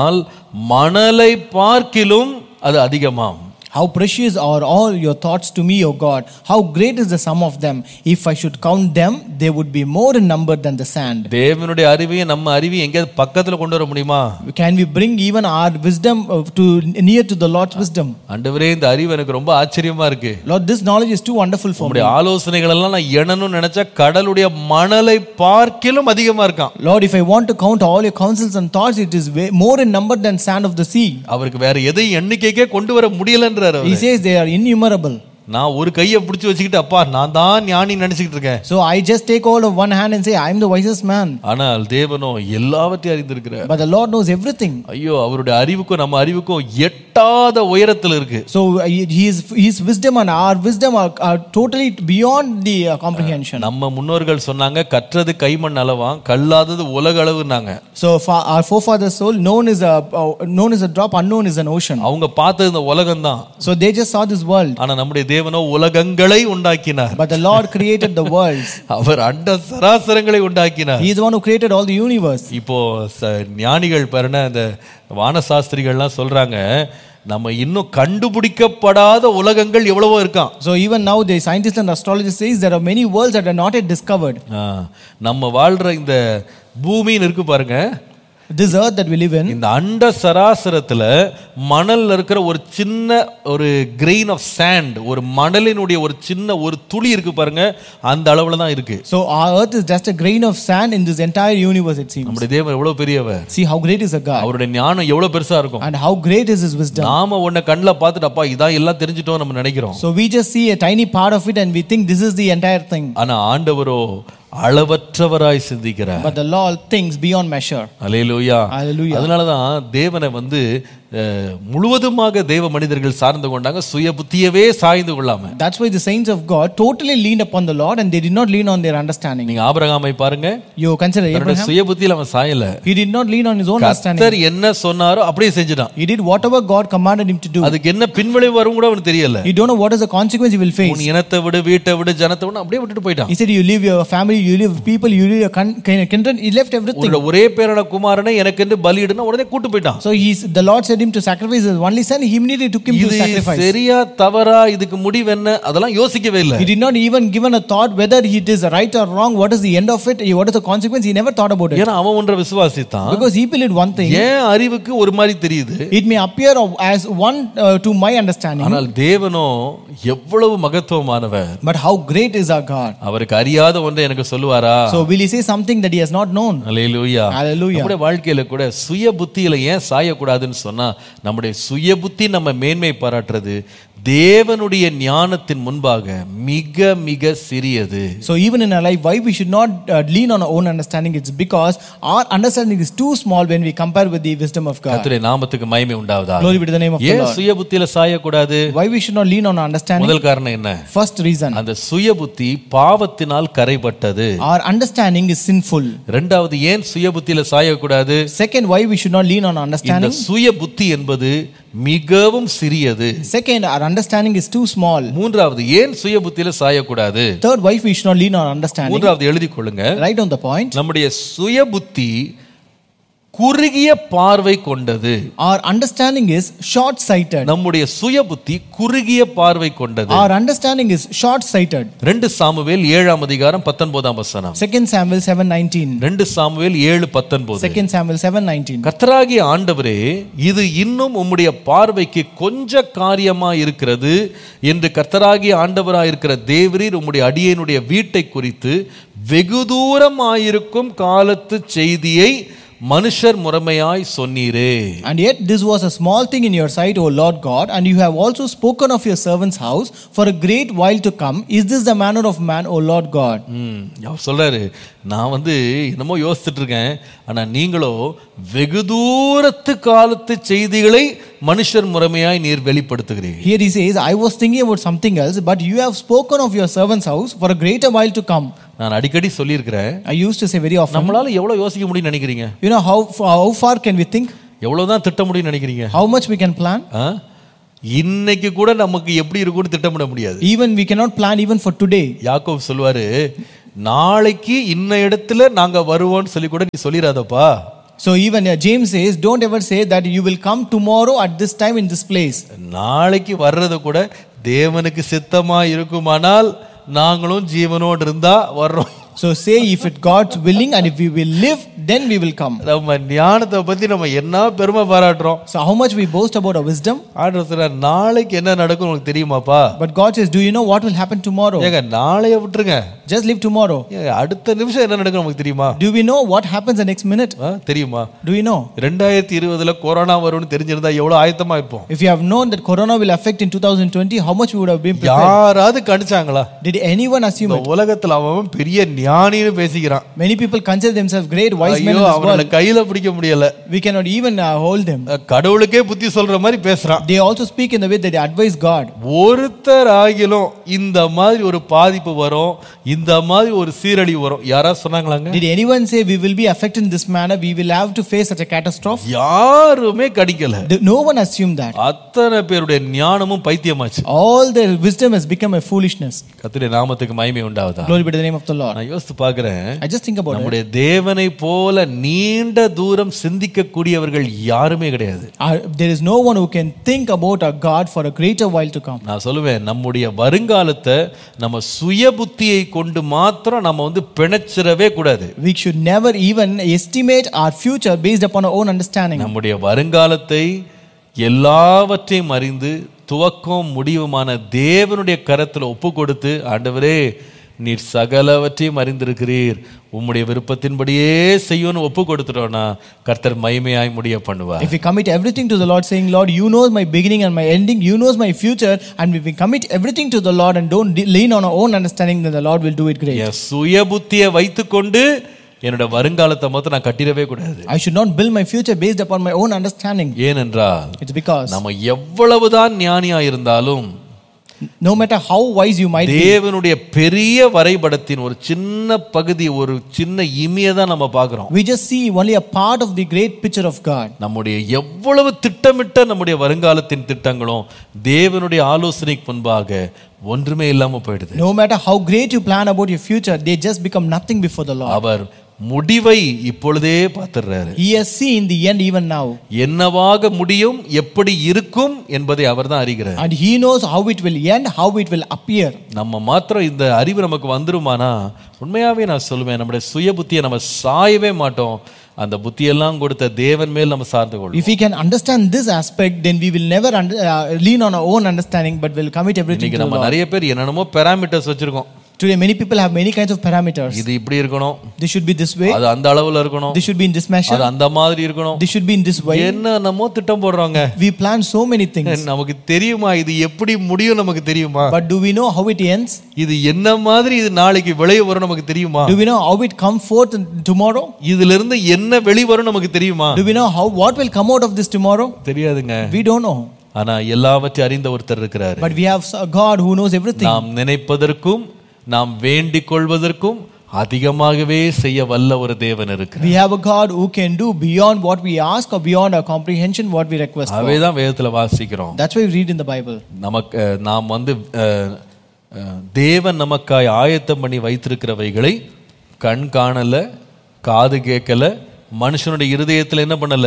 மணலை பார்க்கிலும் அது அதிகமாம் How precious are all your thoughts to me, O God. How great is the sum of them. If I should count them, they would be more in number than the sand. தேவனுடைய அறிவையும் நம்ம அறிவையும் எங்கேயாவது பக்கத்துல கொண்டு வர முடியுமா Can we bring even our wisdom uh, to near to the Lord's wisdom? ஆண்டவரே இந்த அறிவு எனக்கு ரொம்ப ஆச்சரியமா இருக்கு Lord, this knowledge is too wonderful for me. உங்களுடைய ஆலோசனைகள் எல்லாம் நான் எண்ணணும்னு நினைச்சா கடலுடைய மணலை பார்க்கிலும் அதிகமா இருக்கான் Lord, if I want to count all your counsels and thoughts, it is way, more in number than sand of the sea. அவருக்கு வேற எதையும் எண்ணிக்கைக்கே கொண்டு வர முடியலன்றாரு அவரு. He says they are innumerable. நான் ஒரு கையை பிடிச்சு வச்சுக்கிட்டு அப்பா நான் தான் ஞானி நினைச்சுக்கிட்டு இருக்கேன் So I just take hold of one hand and say, I am the wisest man. ஆனால் தேவனோ எல்லாவற்றையும் அறிந்திருக்கிறார் But the Lord knows everything. ஐயோ அவருடைய அறிவுக்கும் நம்ம அறிவுக்கும் எட்டாத உயரத்தில் இருக்கு So uh, his, his wisdom and our wisdom are, are totally beyond the uh, comprehension. நம்ம முன்னோர்கள் சொன்னாங்க கற்றது கைமண் அளவாம் கல்லாதது உலக அளவுனாங்க So fa- our forefathers' soul, known is a uh, known is a drop, unknown is an ocean. அவங்க பார்த்தது இந்த உலகம் தான் So they just saw this world. ஆனா நம்முடைய தேவனோ உலகங்களை உண்டாக்கினார் But the Lord created the worlds. அவர் அண்ட சராசரங்களை உண்டாக்கினார் He is the one who created all the universe. இப்போ ச- ஞானிகள் பாருன இந்த வானசாஸ்திரிகள்லாம் சொல்றாங்க நம்ம இன்னும் கண்டுபிடிக்கப்படாத உலகங்கள் எவ்வளவோ இருக்கான் So even now, the scientists and astrologists says there are many worlds that are not yet discovered. ஆ, நம்ம வாழ்ற இந்த பூமின்னு இருக்கு பாருங்க This earth that we live in, இந்த அண்ட சராசரத்துல மணல்ல இருக்கிற ஒரு சின்ன ஒரு கிரெயின் ஆஃப் சாண்ட் ஒரு மணலினுடைய ஒரு சின்ன ஒரு துளி இருக்கு பாருங்க அந்த அளவுல தான் இருக்கு so our earth is just a grain of sand in this entire universe, it seems. நம்முடைய தேவன் எவ்வளவு பெரியவர் See how great is a God அவருடைய ஞானம் எவ்வளவு பெருசா இருக்கும் and how great is his wisdom. நாம உன்னை கண்ணில் பார்த்துட்டு அப்பா இதான் எல்லாம் தெரிஞ்சிட்டோம் நம்ம நினைக்கிறோம் So we just see a tiny part of it and we think this is the entire thing. ஆனா ஆண்டவரோ அளவற்றவராய் சிந்திக்கிறார் But the Lord thinks beyond measure. அலேலூயா Hallelujah. அதனாலதான் தேவனை வந்து அஹ், முழுவதுமாக தேவ மனிதர்கள் சார்ந்து கொண்டாங்க சுய புத்தியவே சாய்ந்து கொள்ளாம That's why the saints of God totally leaned upon the Lord and they did not lean on their understanding. நீங்க ஆபிரகாமை பாருங்க You consider தன்னுடைய Abraham, சுய புத்தியில அவன் சாயல he did not lean on his own understanding. கர்த்தர் என்ன சொன்னாரோ அப்படியே செஞ்சுட்டான் He did whatever God commanded him to do. அதுக்கு என்ன பின்விளைவு வரும் கூட அவனுக்கு தெரியல You don't know what is the consequence he will face. உன் இனத்தை விடு வீட்டை விடு ஜனத்தை விடு அப்படியே விட்டுட்டு போயிட்டான் He said, You leave your family, you leave people, you leave your con- kin- kindred. He left everything. உன்னோட ஒரே பேரான குமாரனை எனக்கு பலியிடுனா உடனே கூட்டு போயிட்டான் So he's, the Lord said him to sacrifice his only son. He immediately took him to இது sacrifice. சரியா தவறா இதுக்கு முடிவு என்ன அதெல்லாம் யோசிக்கவே இல்லை He did not even given a thought whether it is right or wrong. What is the end of it? What is the consequence? He never thought about it. ஏன்னா அவன் ஒன்றை விசுவாசித்தான் Because he believed one thing. ஏன் அறிவுக்கு ஒரு மாதிரி தெரியுது It may appear as one uh, to my understanding. ஆனால் தேவனோ எவ்வளவு மகத்துவமானவர் But how great is our God? அவருக்கு அறியாத ஒன்றை எனக்கு சொல்லுவாரா So will he say something that he has not known? Hallelujah Hallelujah. நம்முடைய வாழ்க்கையில கூட சுய புத்தியில ஏன் சாயக்கூடாதுன்னு சொன்னா நம்முடைய சுய புத்தி நம்ம மேன்மை பாராட்டுறது தேவனுடைய ஞானத்தின் முன்பாக மிக மிக சிறியது So even in our life, why we should not uh, lean on our own understanding? It's because our understanding is too small when we compare with the wisdom of God. கர்த்தருடைய நாமத்துக்கு மகிமை உண்டாவதா Glory be to the name of the ஏன் Lord. சுய புத்தியில சாயக்கூடாது Why we should not lean on our understanding? முதல் காரணம் என்ன First reason, அந்த சுய புத்தி பாவத்தினால் கரைப்பட்டது our understanding is sinful. ரெண்டாவது ஏன் சுய புத்தியில சாயக்கூடாது Second, why we should not lean on our இந்த understanding? சுய புத்தி என்பது மிகவும் சிறியது Second, our understanding is too small. மூன்றாவது ஏன் சுய புத்தியில சாயக்கூடாது Third, why we should not lean on our understanding? மூன்றாவது எழுதிக் கொள்ளுங்க Right on the point. நம்முடைய சுய புத்தி குறுகிய பார்வை கொண்டது Our understanding is short sighted. நம்முடைய சுய புத்தி குறுகிய பார்வை கொண்டது Our understanding is short sighted. ரெண்டு சாமுவேல் ஏழாம் அதிகாரம் பத்தொன்பதாம் வசனம் 2 Samuel 7:19. ரெண்டு சாமுவேல் ஏழு பத்தொன்பது 2 Samuel 7:19. கர்த்தராகிய ஆண்டவரே இது இன்னும் உம்முடைய பார்வைக்கு கொஞ்ச காரியமா இருக்கிறது என்று கர்த்தராகிய ஆண்டவராய் இருக்கிற தேவரீர் உம்முடைய அடியேனுடைய வீட்டை குறித்து வெகு தூரம் ஆயிருக்கும் காலத்து செய்தியை மனுஷர் முறைமையாய் சொன்னீரே And yet this was a small thing in your sight, O Lord God, and you have also spoken of your servant's house for a great while to come. Is this the manner of man, O Lord God? ம், அவர் சொல்றாரு நான் வந்து என்னமோ யோசிச்சுட்டு இருக்கேன் ஆனா நீங்களோ வெகு தூரத்து காலத்து செய்திகளை மனுஷர் முறைமையாய் நீர் வெளிப்படுத்துகிறீர் Here he says, I was thinking about something else, but you have spoken of your servant's house for a greater while to come. நான் அடிக்கடி சொல்லியிருக்கிறேன் I used to say very often, நம்மளால எவ்வளவு யோசிக்க முடியும்னு நினைக்கிறீங்க you know, how, how far can we think? எவ்வளவுதான் திட்ட முடியும்னு நினைக்கிறீங்க How much we can plan? ஆ? இன்னைக்கு கூட நமக்கு எப்படி இருக்கும்னு திட்டமிட முடியாது Even we cannot plan even for today. Yakob சொல்லுவாரு நாளைக்கு இன்ன இடத்துல நாங்க வருவோம்னு சொல்லி கூட நீ சொல்லிடாதப்பா So even uh, James says, don't ever say that you will come tomorrow at this time in this place. நாளைக்கு வர்றது கூட தேவனுக்கு சித்தமா இருக்குமானால் நாங்களும் ஜீவனோடு இருந்தா வர்றோம் So say if it God's willing and if we will live, then we will come. நம்ம ஞானத்தை பத்தி நம்ம என்ன பெருமை பாராட்டுறோம் So how much we boast about our wisdom, ஆண்டவர் சொல்றார், நாளைக்கு என்ன நடக்கும் உங்களுக்கு தெரியுமாப்பா but God says, do you know what will happen tomorrow? ஏங்க நாளைய விட்டுருங்க Just live tomorrow. ஏங்க, அடுத்த நிமிஷம் என்ன நடக்கும் நமக்கு தெரியுமா Do we know what happens the next minute? ஆ, தெரியுமா Do you know? ரெண்டாயிரத்தி இருபதுல கொரோனா வரும்னு தெரிஞ்சிருந்தா எவ்வளவு ஆயத்தமா இருப்போம் If you have known that corona will affect in 2020, how much we would have been prepared? யாராவது கணிச்சாங்களா Did anyone assume இந்த it? உலகத்துல அவன் பெரிய ஞானின்னு பேசிக்கிறான் Many people consider themselves great wise men ஐயோ in this அவனை world. கையில பிடிக்க முடியல We cannot even uh, hold them. கடவுளுக்கே புத்தி சொல்ற மாதிரி பேசுறான் They also speak in the way that they advise God. ஒருத்தர் ஆகிலும் இந்த மாதிரி ஒரு பாதிப்பு வரும் இந்த மாதிரி ஒரு சீரழிவு வரும் யாராவது சொன்னாங்களாங்க Did anyone say we will be affected in this manner? We will have to face such a catastrophe? யாருமே கடிக்கல The- No one assumed that. அத்தனை பேருடைய ஞானமும் பைத்தியமாச்சு All their wisdom has become a foolishness. கத்திரி நாமத்துக்கு மகிமை உண்டாவதா Glory be to the name of the Lord. நான் யோசித்து பார்க்கிறேன் I just think about it. நம்முடைய தேவனை போல நீண்ட தூரம் சிந்திக்கக்கூடியவர்கள் யாருமே கிடையாது Uh, There is no one who can think about our God for a greater while to come. நான் சொல்லுவேன் நம்முடைய வருங்காலத்தை நம்ம சுய புத்தியை கொண்டு மாத்திரம் நம்ம வந்து பிணைச்சிடவே கூடாது We should never even estimate our future based upon our own understanding. நம்முடைய வருங்காலத்தை எல்லாவற்றையும் அறிந்து துவக்கம் முடிவுமான தேவனுடைய கரத்துல ஒப்பு கொடுத்து ஆண்டவரே நீர் சகலவற்றையும் அறிந்திருக்கிறீர் உம்முடைய விருப்பத்தின்படியே செய்யணும்னு ஒப்பு கொடுத்துட்டோம்னா கர்த்தர் மகிமையாய் முடிய பண்ணுவார் If we commit everything to the Lord, saying, Lord, you knows my beginning and my ending, you knows my future, and if we commit everything to the Lord and don't de- lean on our own understanding, then the Lord will do it great. என் சுய புத்தியை வைத்துக்கொண்டு என்னோட வருங்காலத்தை மொத்தம் நான் கட்டிடவே கூடாது I should not build my future based upon my own understanding. ஏனென்றால் It's because நம்ம எவ்வளவுதான் ஞானியா இருந்தாலும் no matter how wise you might be, தேவனுடைய பெரிய வரைபடத்தின் ஒரு சின்ன பகுதி ஒரு சின்ன இமியை தான் நம்ம பார்க்கிறோம் we just see only a part of the great picture of God. நம்முடைய எவ்வளவு திட்டமிட்ட நம்முடைய வருங்காலத்தின் திட்டங்களும் தேவனுடைய ஆலோசனைக்கு முன்பாக ஒன்றுமே இல்லாம போயிடுது No matter how great you plan about your future, they just become nothing before the Lord. அவர் முடிவை இப்பொழுதே பார்த்துடுறாரு He has seen the end even now, என்னவாக முடியும் எப்படி இருக்கும் என்பதை அவர் தான் அறிகிறார் and He knows how it will end, how it will appear. நம்ம மாத்திரம் இந்த அறிவு நமக்கு வந்துருமானா உண்மையாவே நான் சொல்லுவேன் நம்முடைய சுய புத்தியை நம்ம சாயவே மாட்டோம் அந்த புத்தியெல்லாம் கொடுத்த தேவன் மேல் நம்ம சார்ந்து கொள்வோம் If we can understand this aspect, then we will never under, uh, lean on our own understanding, but will commit everything to இன்னைக்கு the நம்ம Lord. நிறைய பேர் என்னென்னமோ பெராமீட்டர்ஸ் வச்சிருக்கோம் Today, many people have many kinds of parameters. இது இப்படி இருக்கணும் This should be this way. அது அந்த அளவுல இருக்கணும் This should be in this measure. அது அந்த மாதிரி இருக்கணும் This should be in this way. என்ன நம்ம திட்டம் போடுறாங்க We plan so many things, நமக்கு தெரியுமா இது எப்படி முடியும் நமக்கு தெரியுமா but do we know how it ends? இது என்ன மாதிரி இது நாளைக்கு விளைவு வரும் நமக்கு தெரியுமா Do we know how it come forth tomorrow? இதுல இருந்து என்ன வெளி வரும் நமக்கு தெரியுமா Do we know how what will come out of this tomorrow? தெரியாதுங்க We don't know. ஆனா எல்லாவற்றையும் அறிந்த ஒருத்தர் இருக்கிறாரு But we have a God who knows everything. நாம் நினைப்பதற்கும் நாம் வேண்டிக் கொள்வதற்கும் அதிகமாகவே செய்ய வல்ல ஒரு தேவன் இருக்கிறார் We have a God who can do beyond what we ask or beyond our comprehension what we request for. அவைதான் வேதத்துல வாசிக்கிறோம் That's why we read in the Bible. நமக்கு அஹ், நாம் வந்து அஹ், அஹ், தேவன் நமக்காய் ஆயத்தம் பண்ணி வைத்திருக்கிறவைகளை கண் காணல காது கேட்கல மனுஷனுடைய இருதயத்துல என்ன பண்ணல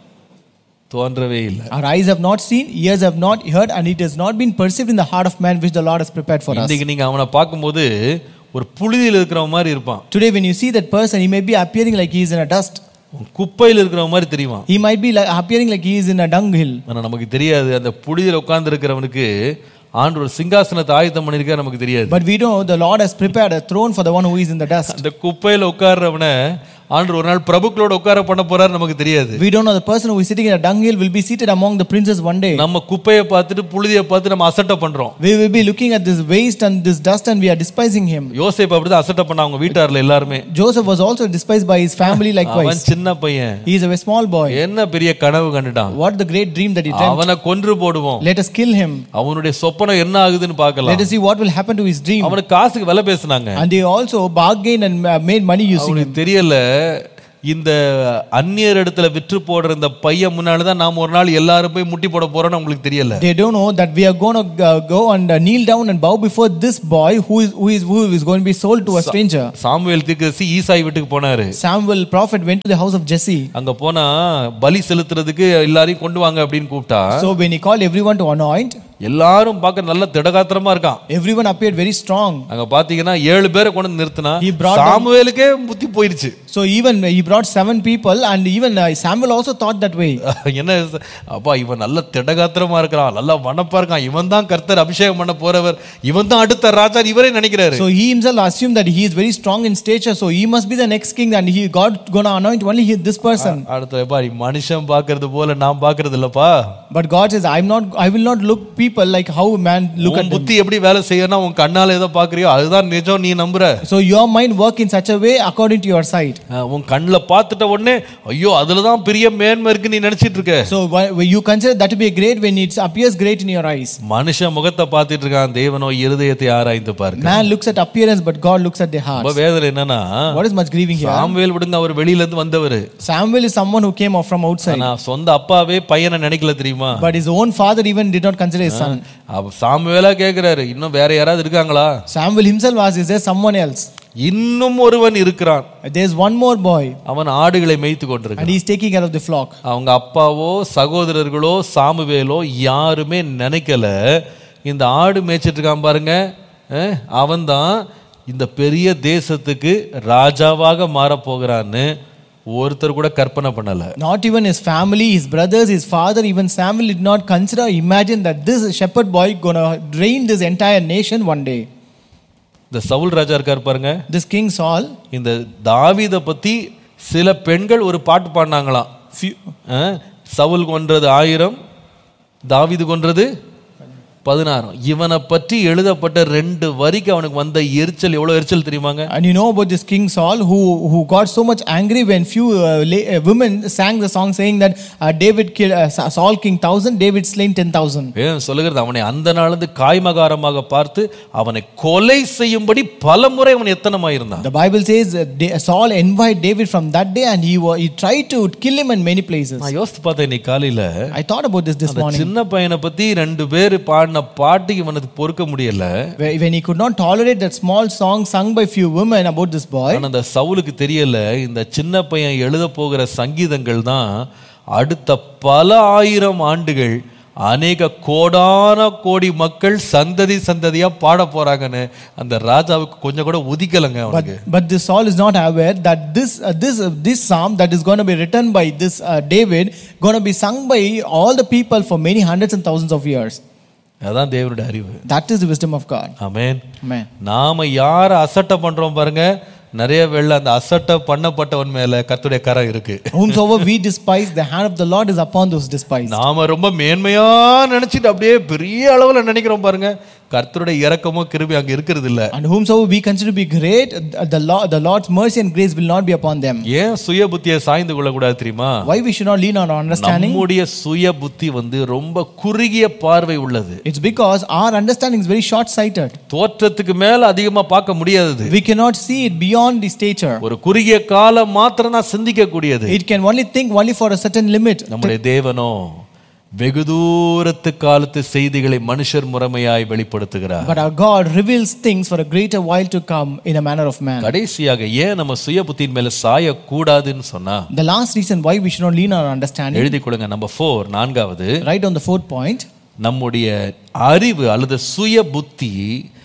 தோன்றவே இல்லை Our eyes have not seen, ears have not heard, and it has not been perceived in the heart of man which the Lord has prepared for us. இன்னைக்கு நீங்க அவனை பார்க்கும்போது ஒரு புழுதியில் இருக்கிற மாதிரி இருப்பான் Today, when you see that person, he may be appearing like he is in a dust. குப்பையில் இருக்கிற மாதிரி தெரியுமா He might be like, appearing like he is in a dunghill. ஆனா நமக்கு தெரியாது அந்த புழுதியில் உட்கார்ந்து இருக்கிறவனுக்கு ஆண்டு ஒரு சிங்காசனத்தை ஆயத்தம் பண்ணியிருக்காரு நமக்கு தெரியாது But we know the Lord has prepared a throne for the one who is in the dust. அந்த குப்பையில உட்கார்றவனை ஆண்டு ஒரு நாள் பிரபுக்களோட உட்கார பண்ண போறாரு நமக்கு தெரியாது We don't know the person who is sitting in a dunghill will be seated among the princes one day. நம்ம குப்பையை பார்த்துட்டு புழுதியை பார்த்து நம்ம அசட்டை பண்றோம் We will be looking at this waste and this dust and we are despising him. யோசேப் அப்படிதான் அசட்டை பண்ண அவங்க வீட்டார்ல எல்லாருமே Joseph was also despised by his family அவன் likewise. சின்ன பையன் He is a small boy. என்ன பெரிய கனவு கண்டுட்டான் What the great dream that he dreamt. அவனை கொன்று போடுவோம் Let us kill him. அவனுடைய சொப்பனம் என்ன ஆகுதுன்னு Let பார்க்கலாம் us see what will happen to his dream. அவனுக்கு காசுக்கு விலை பேசுனாங்க And they also bargained and uh, made money using him. அவனுக்கு தெரியல இந்த அந்நியர் இடத்துல விற்று போடுற இந்த பையன் முன்னாடி தான் நாம் ஒரு நாள் எல்லாரும் போய் முட்டி போட போறோம்னு உங்களுக்கு தெரியல They don't know that we are going to go and uh, kneel down and bow before this boy who is, who is, who is going to be sold to a stranger. Samuel தீர்க்கதரிசி ஈசாய் வீட்டுக்கு போனாரு Samuel, prophet, went to the house of Jesse. அங்க போனா பலி செலுத்துறதுக்கு எல்லாரையும் கொண்டு வாங்க அப்படின்னு கூப்பிட்டா So when he called everyone to anoint, எல்லாரும் பார்க்க நல்ல திடகாத்திரமா இருக்கான் everyone appeared very strong. அங்க பாத்தீங்கன்னா ஏழு பேரை கொண்டு வந்து நிறுத்தினா He brought them- சாமுவேலுக்கே புத்தி போயிருச்சு So even he brought seven people, and even uh, Samuel also thought that way. என்ன அப்பா இவன் நல்ல திடகாத்திரமா இருக்கிறான் நல்லா வனப்பா இருக்கான் இவன் தான் கர்த்தர் அபிஷேகம் பண்ண போறவர் இவன் தான் அடுத்த ராஜா இவரே நினைக்கிறாரு So he himself assumed that he is very strong in stature, so he must be the next king, and he God gonna anoint only he, this person. அடுத்த பாரு மனுஷன் பாக்குறது போல நான் பாக்குறது இல்லப்பா But God says, I'm not. I will not look people like how man look at உன் them. புத்தி எப்படி வேலை செய்யணும் உன் கண்ணால ஏதோ பாக்குறியோ அதுதான் நிஜம் நீ நம்புற So your mind work in such a way according to your sight. அஹ் உன் கண்ணுல பார்த்துட்ட உடனே ஐயோ அதுலதான் பெரிய மேன்மை இருக்கு நீ நினைச்சிட்டு இருக்க So why- you consider that to be great when it appears great in your eyes. மனுஷன் முகத்தை பார்த்துட்டு இருக்கான் தேவனோ இருதயத்தை ஆராய்ந்து பாருங்க Man looks at appearance, but God looks at the ரொம்ப heart. வேதனை என்னன்னா What is much grieving here? Samuel விடுங்க அவர் வெளியில இருந்து வந்தவர் Samuel is someone who came off from outside, ஆனா சொந்த அப்பாவே பையனை நினைக்கல தெரியுமா but his own father even did not consider his son. அப்ப சாமுவேலா கேக்குறாரு இன்னும் வேற யாராவது இருக்காங்களா Samuel himself asked, Is there someone else? இன்னும் ஒருவன் இருக்கிறான் There's one more boy, அவன் ஆடுகளை மேய்த்து கொண்டிருக்கான் and he's taking care of the flock. அவங்க அப்பாவோ சகோதரர்களோ சாமுவேலோ யாருமே நினைக்கல இந்த ஆடு மேய்ச்சிட்டு இருக்கான் பாருங்க அஹ், அவன்தான் இந்த பெரிய தேசத்துக்கு ராஜாவாக மாறப் போகிறான்னு ஒருத்தர் கூட கற்பனை பண்ணல Not even his family, his brothers, his father, even Samuel did not consider, imagine that this shepherd boy gonna reign this entire nation one day. இந்த சவுல் ராஜா இருக்கார் பாருங்க This king Saul, இந்த தாவீதை பத்தி சில பெண்கள் ஒரு பாட்டு பாடினாங்களாம் few, அஹ், சவுல் கொன்றது ஆயிரம் தாவீது கொன்றது பதினாயிரம் இவனை பற்றி எழுதப்பட்ட ரெண்டு வரிக்கு அவனுக்கு வந்த எரிச்சல் எவ்வளவு எரிச்சல் தெரியுமாங்க and you know about this king Saul who, who got so much angry when few uh, la- uh, women sang the song saying that uh, David killed, uh, Sa- Saul king thousand, David slain ten thousand. வேதம் சொல்லுகிறது அவனை அந்த நாளிலிருந்து காய்மகாரமாக பார்த்து அவனை கொலை செய்யும்படி பல முறை அவன் எத்தனமாயிருந்தான் The Bible says uh, Da- Saul envied David from that day and he, wa- he tried to kill him in many places. நான் யோசித்து பார்த்தேன் இன்னைக்கு காலையில I thought about this this அந்த morning. சின்ன பையனை பத்தி ரெண்டு பேர் பாடின பாட்டு இவனுக்கு பொறுக்க முடியல Where- When he could not tolerate that small song sung by few women about this boy, ஆனா அந்த சவுலுக்கு தெரியல இந்த சின்ன பையன் எழுத போகிற சங்கீதங்கள் தான் அடுத்த பல ஆயிரம் ஆண்டுகள் அநேக கோடான கோடி மக்கள் சந்ததி சந்ததியா பாட போறாங்கன்னு அந்த ராஜாவுக்கு கொஞ்சம் கூட உதிக்கலங்க but, அவனுக்கு but this Saul is not aware that this uh, this uh, this psalm that is going to be written by this uh, David going to be sung by all the people for many hundreds and thousands of years. அதான் தேவனுடைய அறிவு That is the wisdom of God. Amen Amen. நாம யாரை அசட்டை பண்றோம் பாருங்க நிறைய வேளை அந்த அசட்டை பண்ணப்பட்டவன் மேல கர்த்தருடைய கரம் இருக்கு Whomsoever we despise, the hand of the Lord is upon those despised. நாம ரொம்ப மேன்மையா நினைச்சிட்டு அப்படியே பெரிய அளவுல நினைக்கிறோம் பாருங்க கர்த்தருடைய இரக்கமோ கிருபை அங்க இருக்கிறது இல்ல And whomsoever we consider to be great, the, Lord, the Lord's mercy and grace will not be upon them. ஏன் சுய புத்தியை சாய்ந்து கொள்ளக்கூடாது தெரியுமா Why we should not lean on our understanding? நம்முடைய சுய புத்தி வந்து ரொம்ப குறுகிய பார்வை உள்ளது It's because our understanding is very short sighted. தோற்றத்துக்கு மேல அதிகமா பார்க்க முடியாதது We cannot see it beyond the stature. ஒரு குறுகிய காலம் மாத்திரம் தான் சிந்திக்க கூடியது It can only think only for a certain limit. நம்முடைய தேவனோ வெகு தூரத்து காலத்து செய்திகளை மனுஷர் முறைமையாய் வெளிப்படுத்துகிறார் But our God reveals things for a greater while to come in a manner of man. கடைசியாக ஏன் நம்ம சுய புத்தியின் மேல சாயக்கூடாதுன்னு சொன்னா The last reason why we should not lean on our understanding, எழுதி கொடுங்க நம்பர் ஃபோர் நான்காவது right on the fourth point, நம்முடைய அறிவு அல்லது சுய புத்தி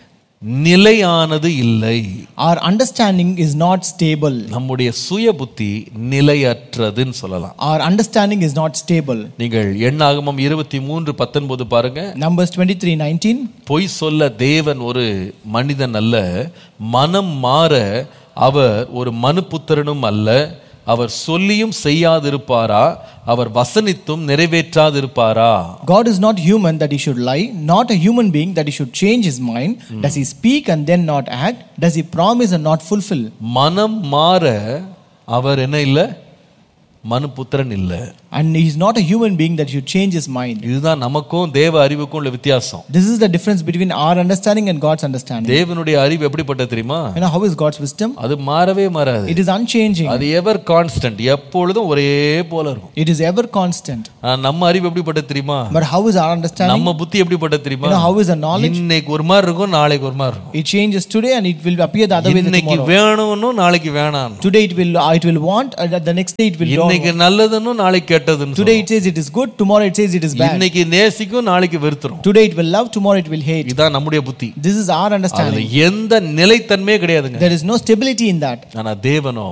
நிலையானது இல்லை our understanding is not stable. நம்முடைய சுய புத்தி நிலையற்றதுன்னு சொல்லலாம் Our understanding is not stable. நீங்கள் எண்ணாகமம் இருபத்தி மூன்று பத்தொன்பது பாருங்க Numbers 23 19. பொய் சொல்ல தேவன் ஒரு மனிதன் அல்ல மனம் மாற அவர் ஒரு மனுப்புத்திரனும் அல்ல அவர் சொல்லியும் செய்யாதிருப்பாரா அவர் வசனித்தும் நிறைவேற்றாதிருப்பாரா God is not human that he should lie, not a human being that he should change his mind. Does he speak and then not act? Does he promise and not fulfill? மனம் மாற அவர் என்ன இல்லை மனுப்புத்திரன் இல்லை And he's not a human being that should change his mind. இதுதான் நமக்கும் தேவ அறிவுக்கும் உள்ள வித்தியாசம் This is the difference between our understanding and God's understanding. தேவனுடைய அறிவு எப்படிப்பட்டது தெரியுமா You know, how is God's wisdom? அது மாறவே மாறாது It is unchanging, அது எவர் கான்ஸ்டன்ட் எப்பொழுதும் ஒரே போல இருக்கும் it is ever constant. ஆனா, நம்ம அறிவு எப்படிப்பட்டது தெரியுமா But how is our understanding? நம்ம புத்தி எப்படிப்பட்டது You தெரியுமா know, how is our knowledge? இன்னைக்கு ஒரு மாதிரி இருக்கும் நாளைக்கு ஒரு மாதிரி இருக்கும் It changes today and it will appear the other way the இன்னைக்கு tomorrow. வேணும்னு நாளைக்கு வேணாம் Today it will uh, it will want, and the next day it will don't. இன்னைக்கு நல்லதுன்னு நாளைக்கு கெட்டதுன்னு Today it says it is good, tomorrow it says it is சொல்லும். bad. இன்னைக்கு நேசிக்கும் நாளைக்கு வெறுத்துரும் Today it will love, tomorrow it will hate. இதான் நம்முடைய புத்தி This is our அதுல understanding. எந்த நிலைத்தன்மையே கிடையாதுங்க There is no stability in that. ஆனா தேவனோ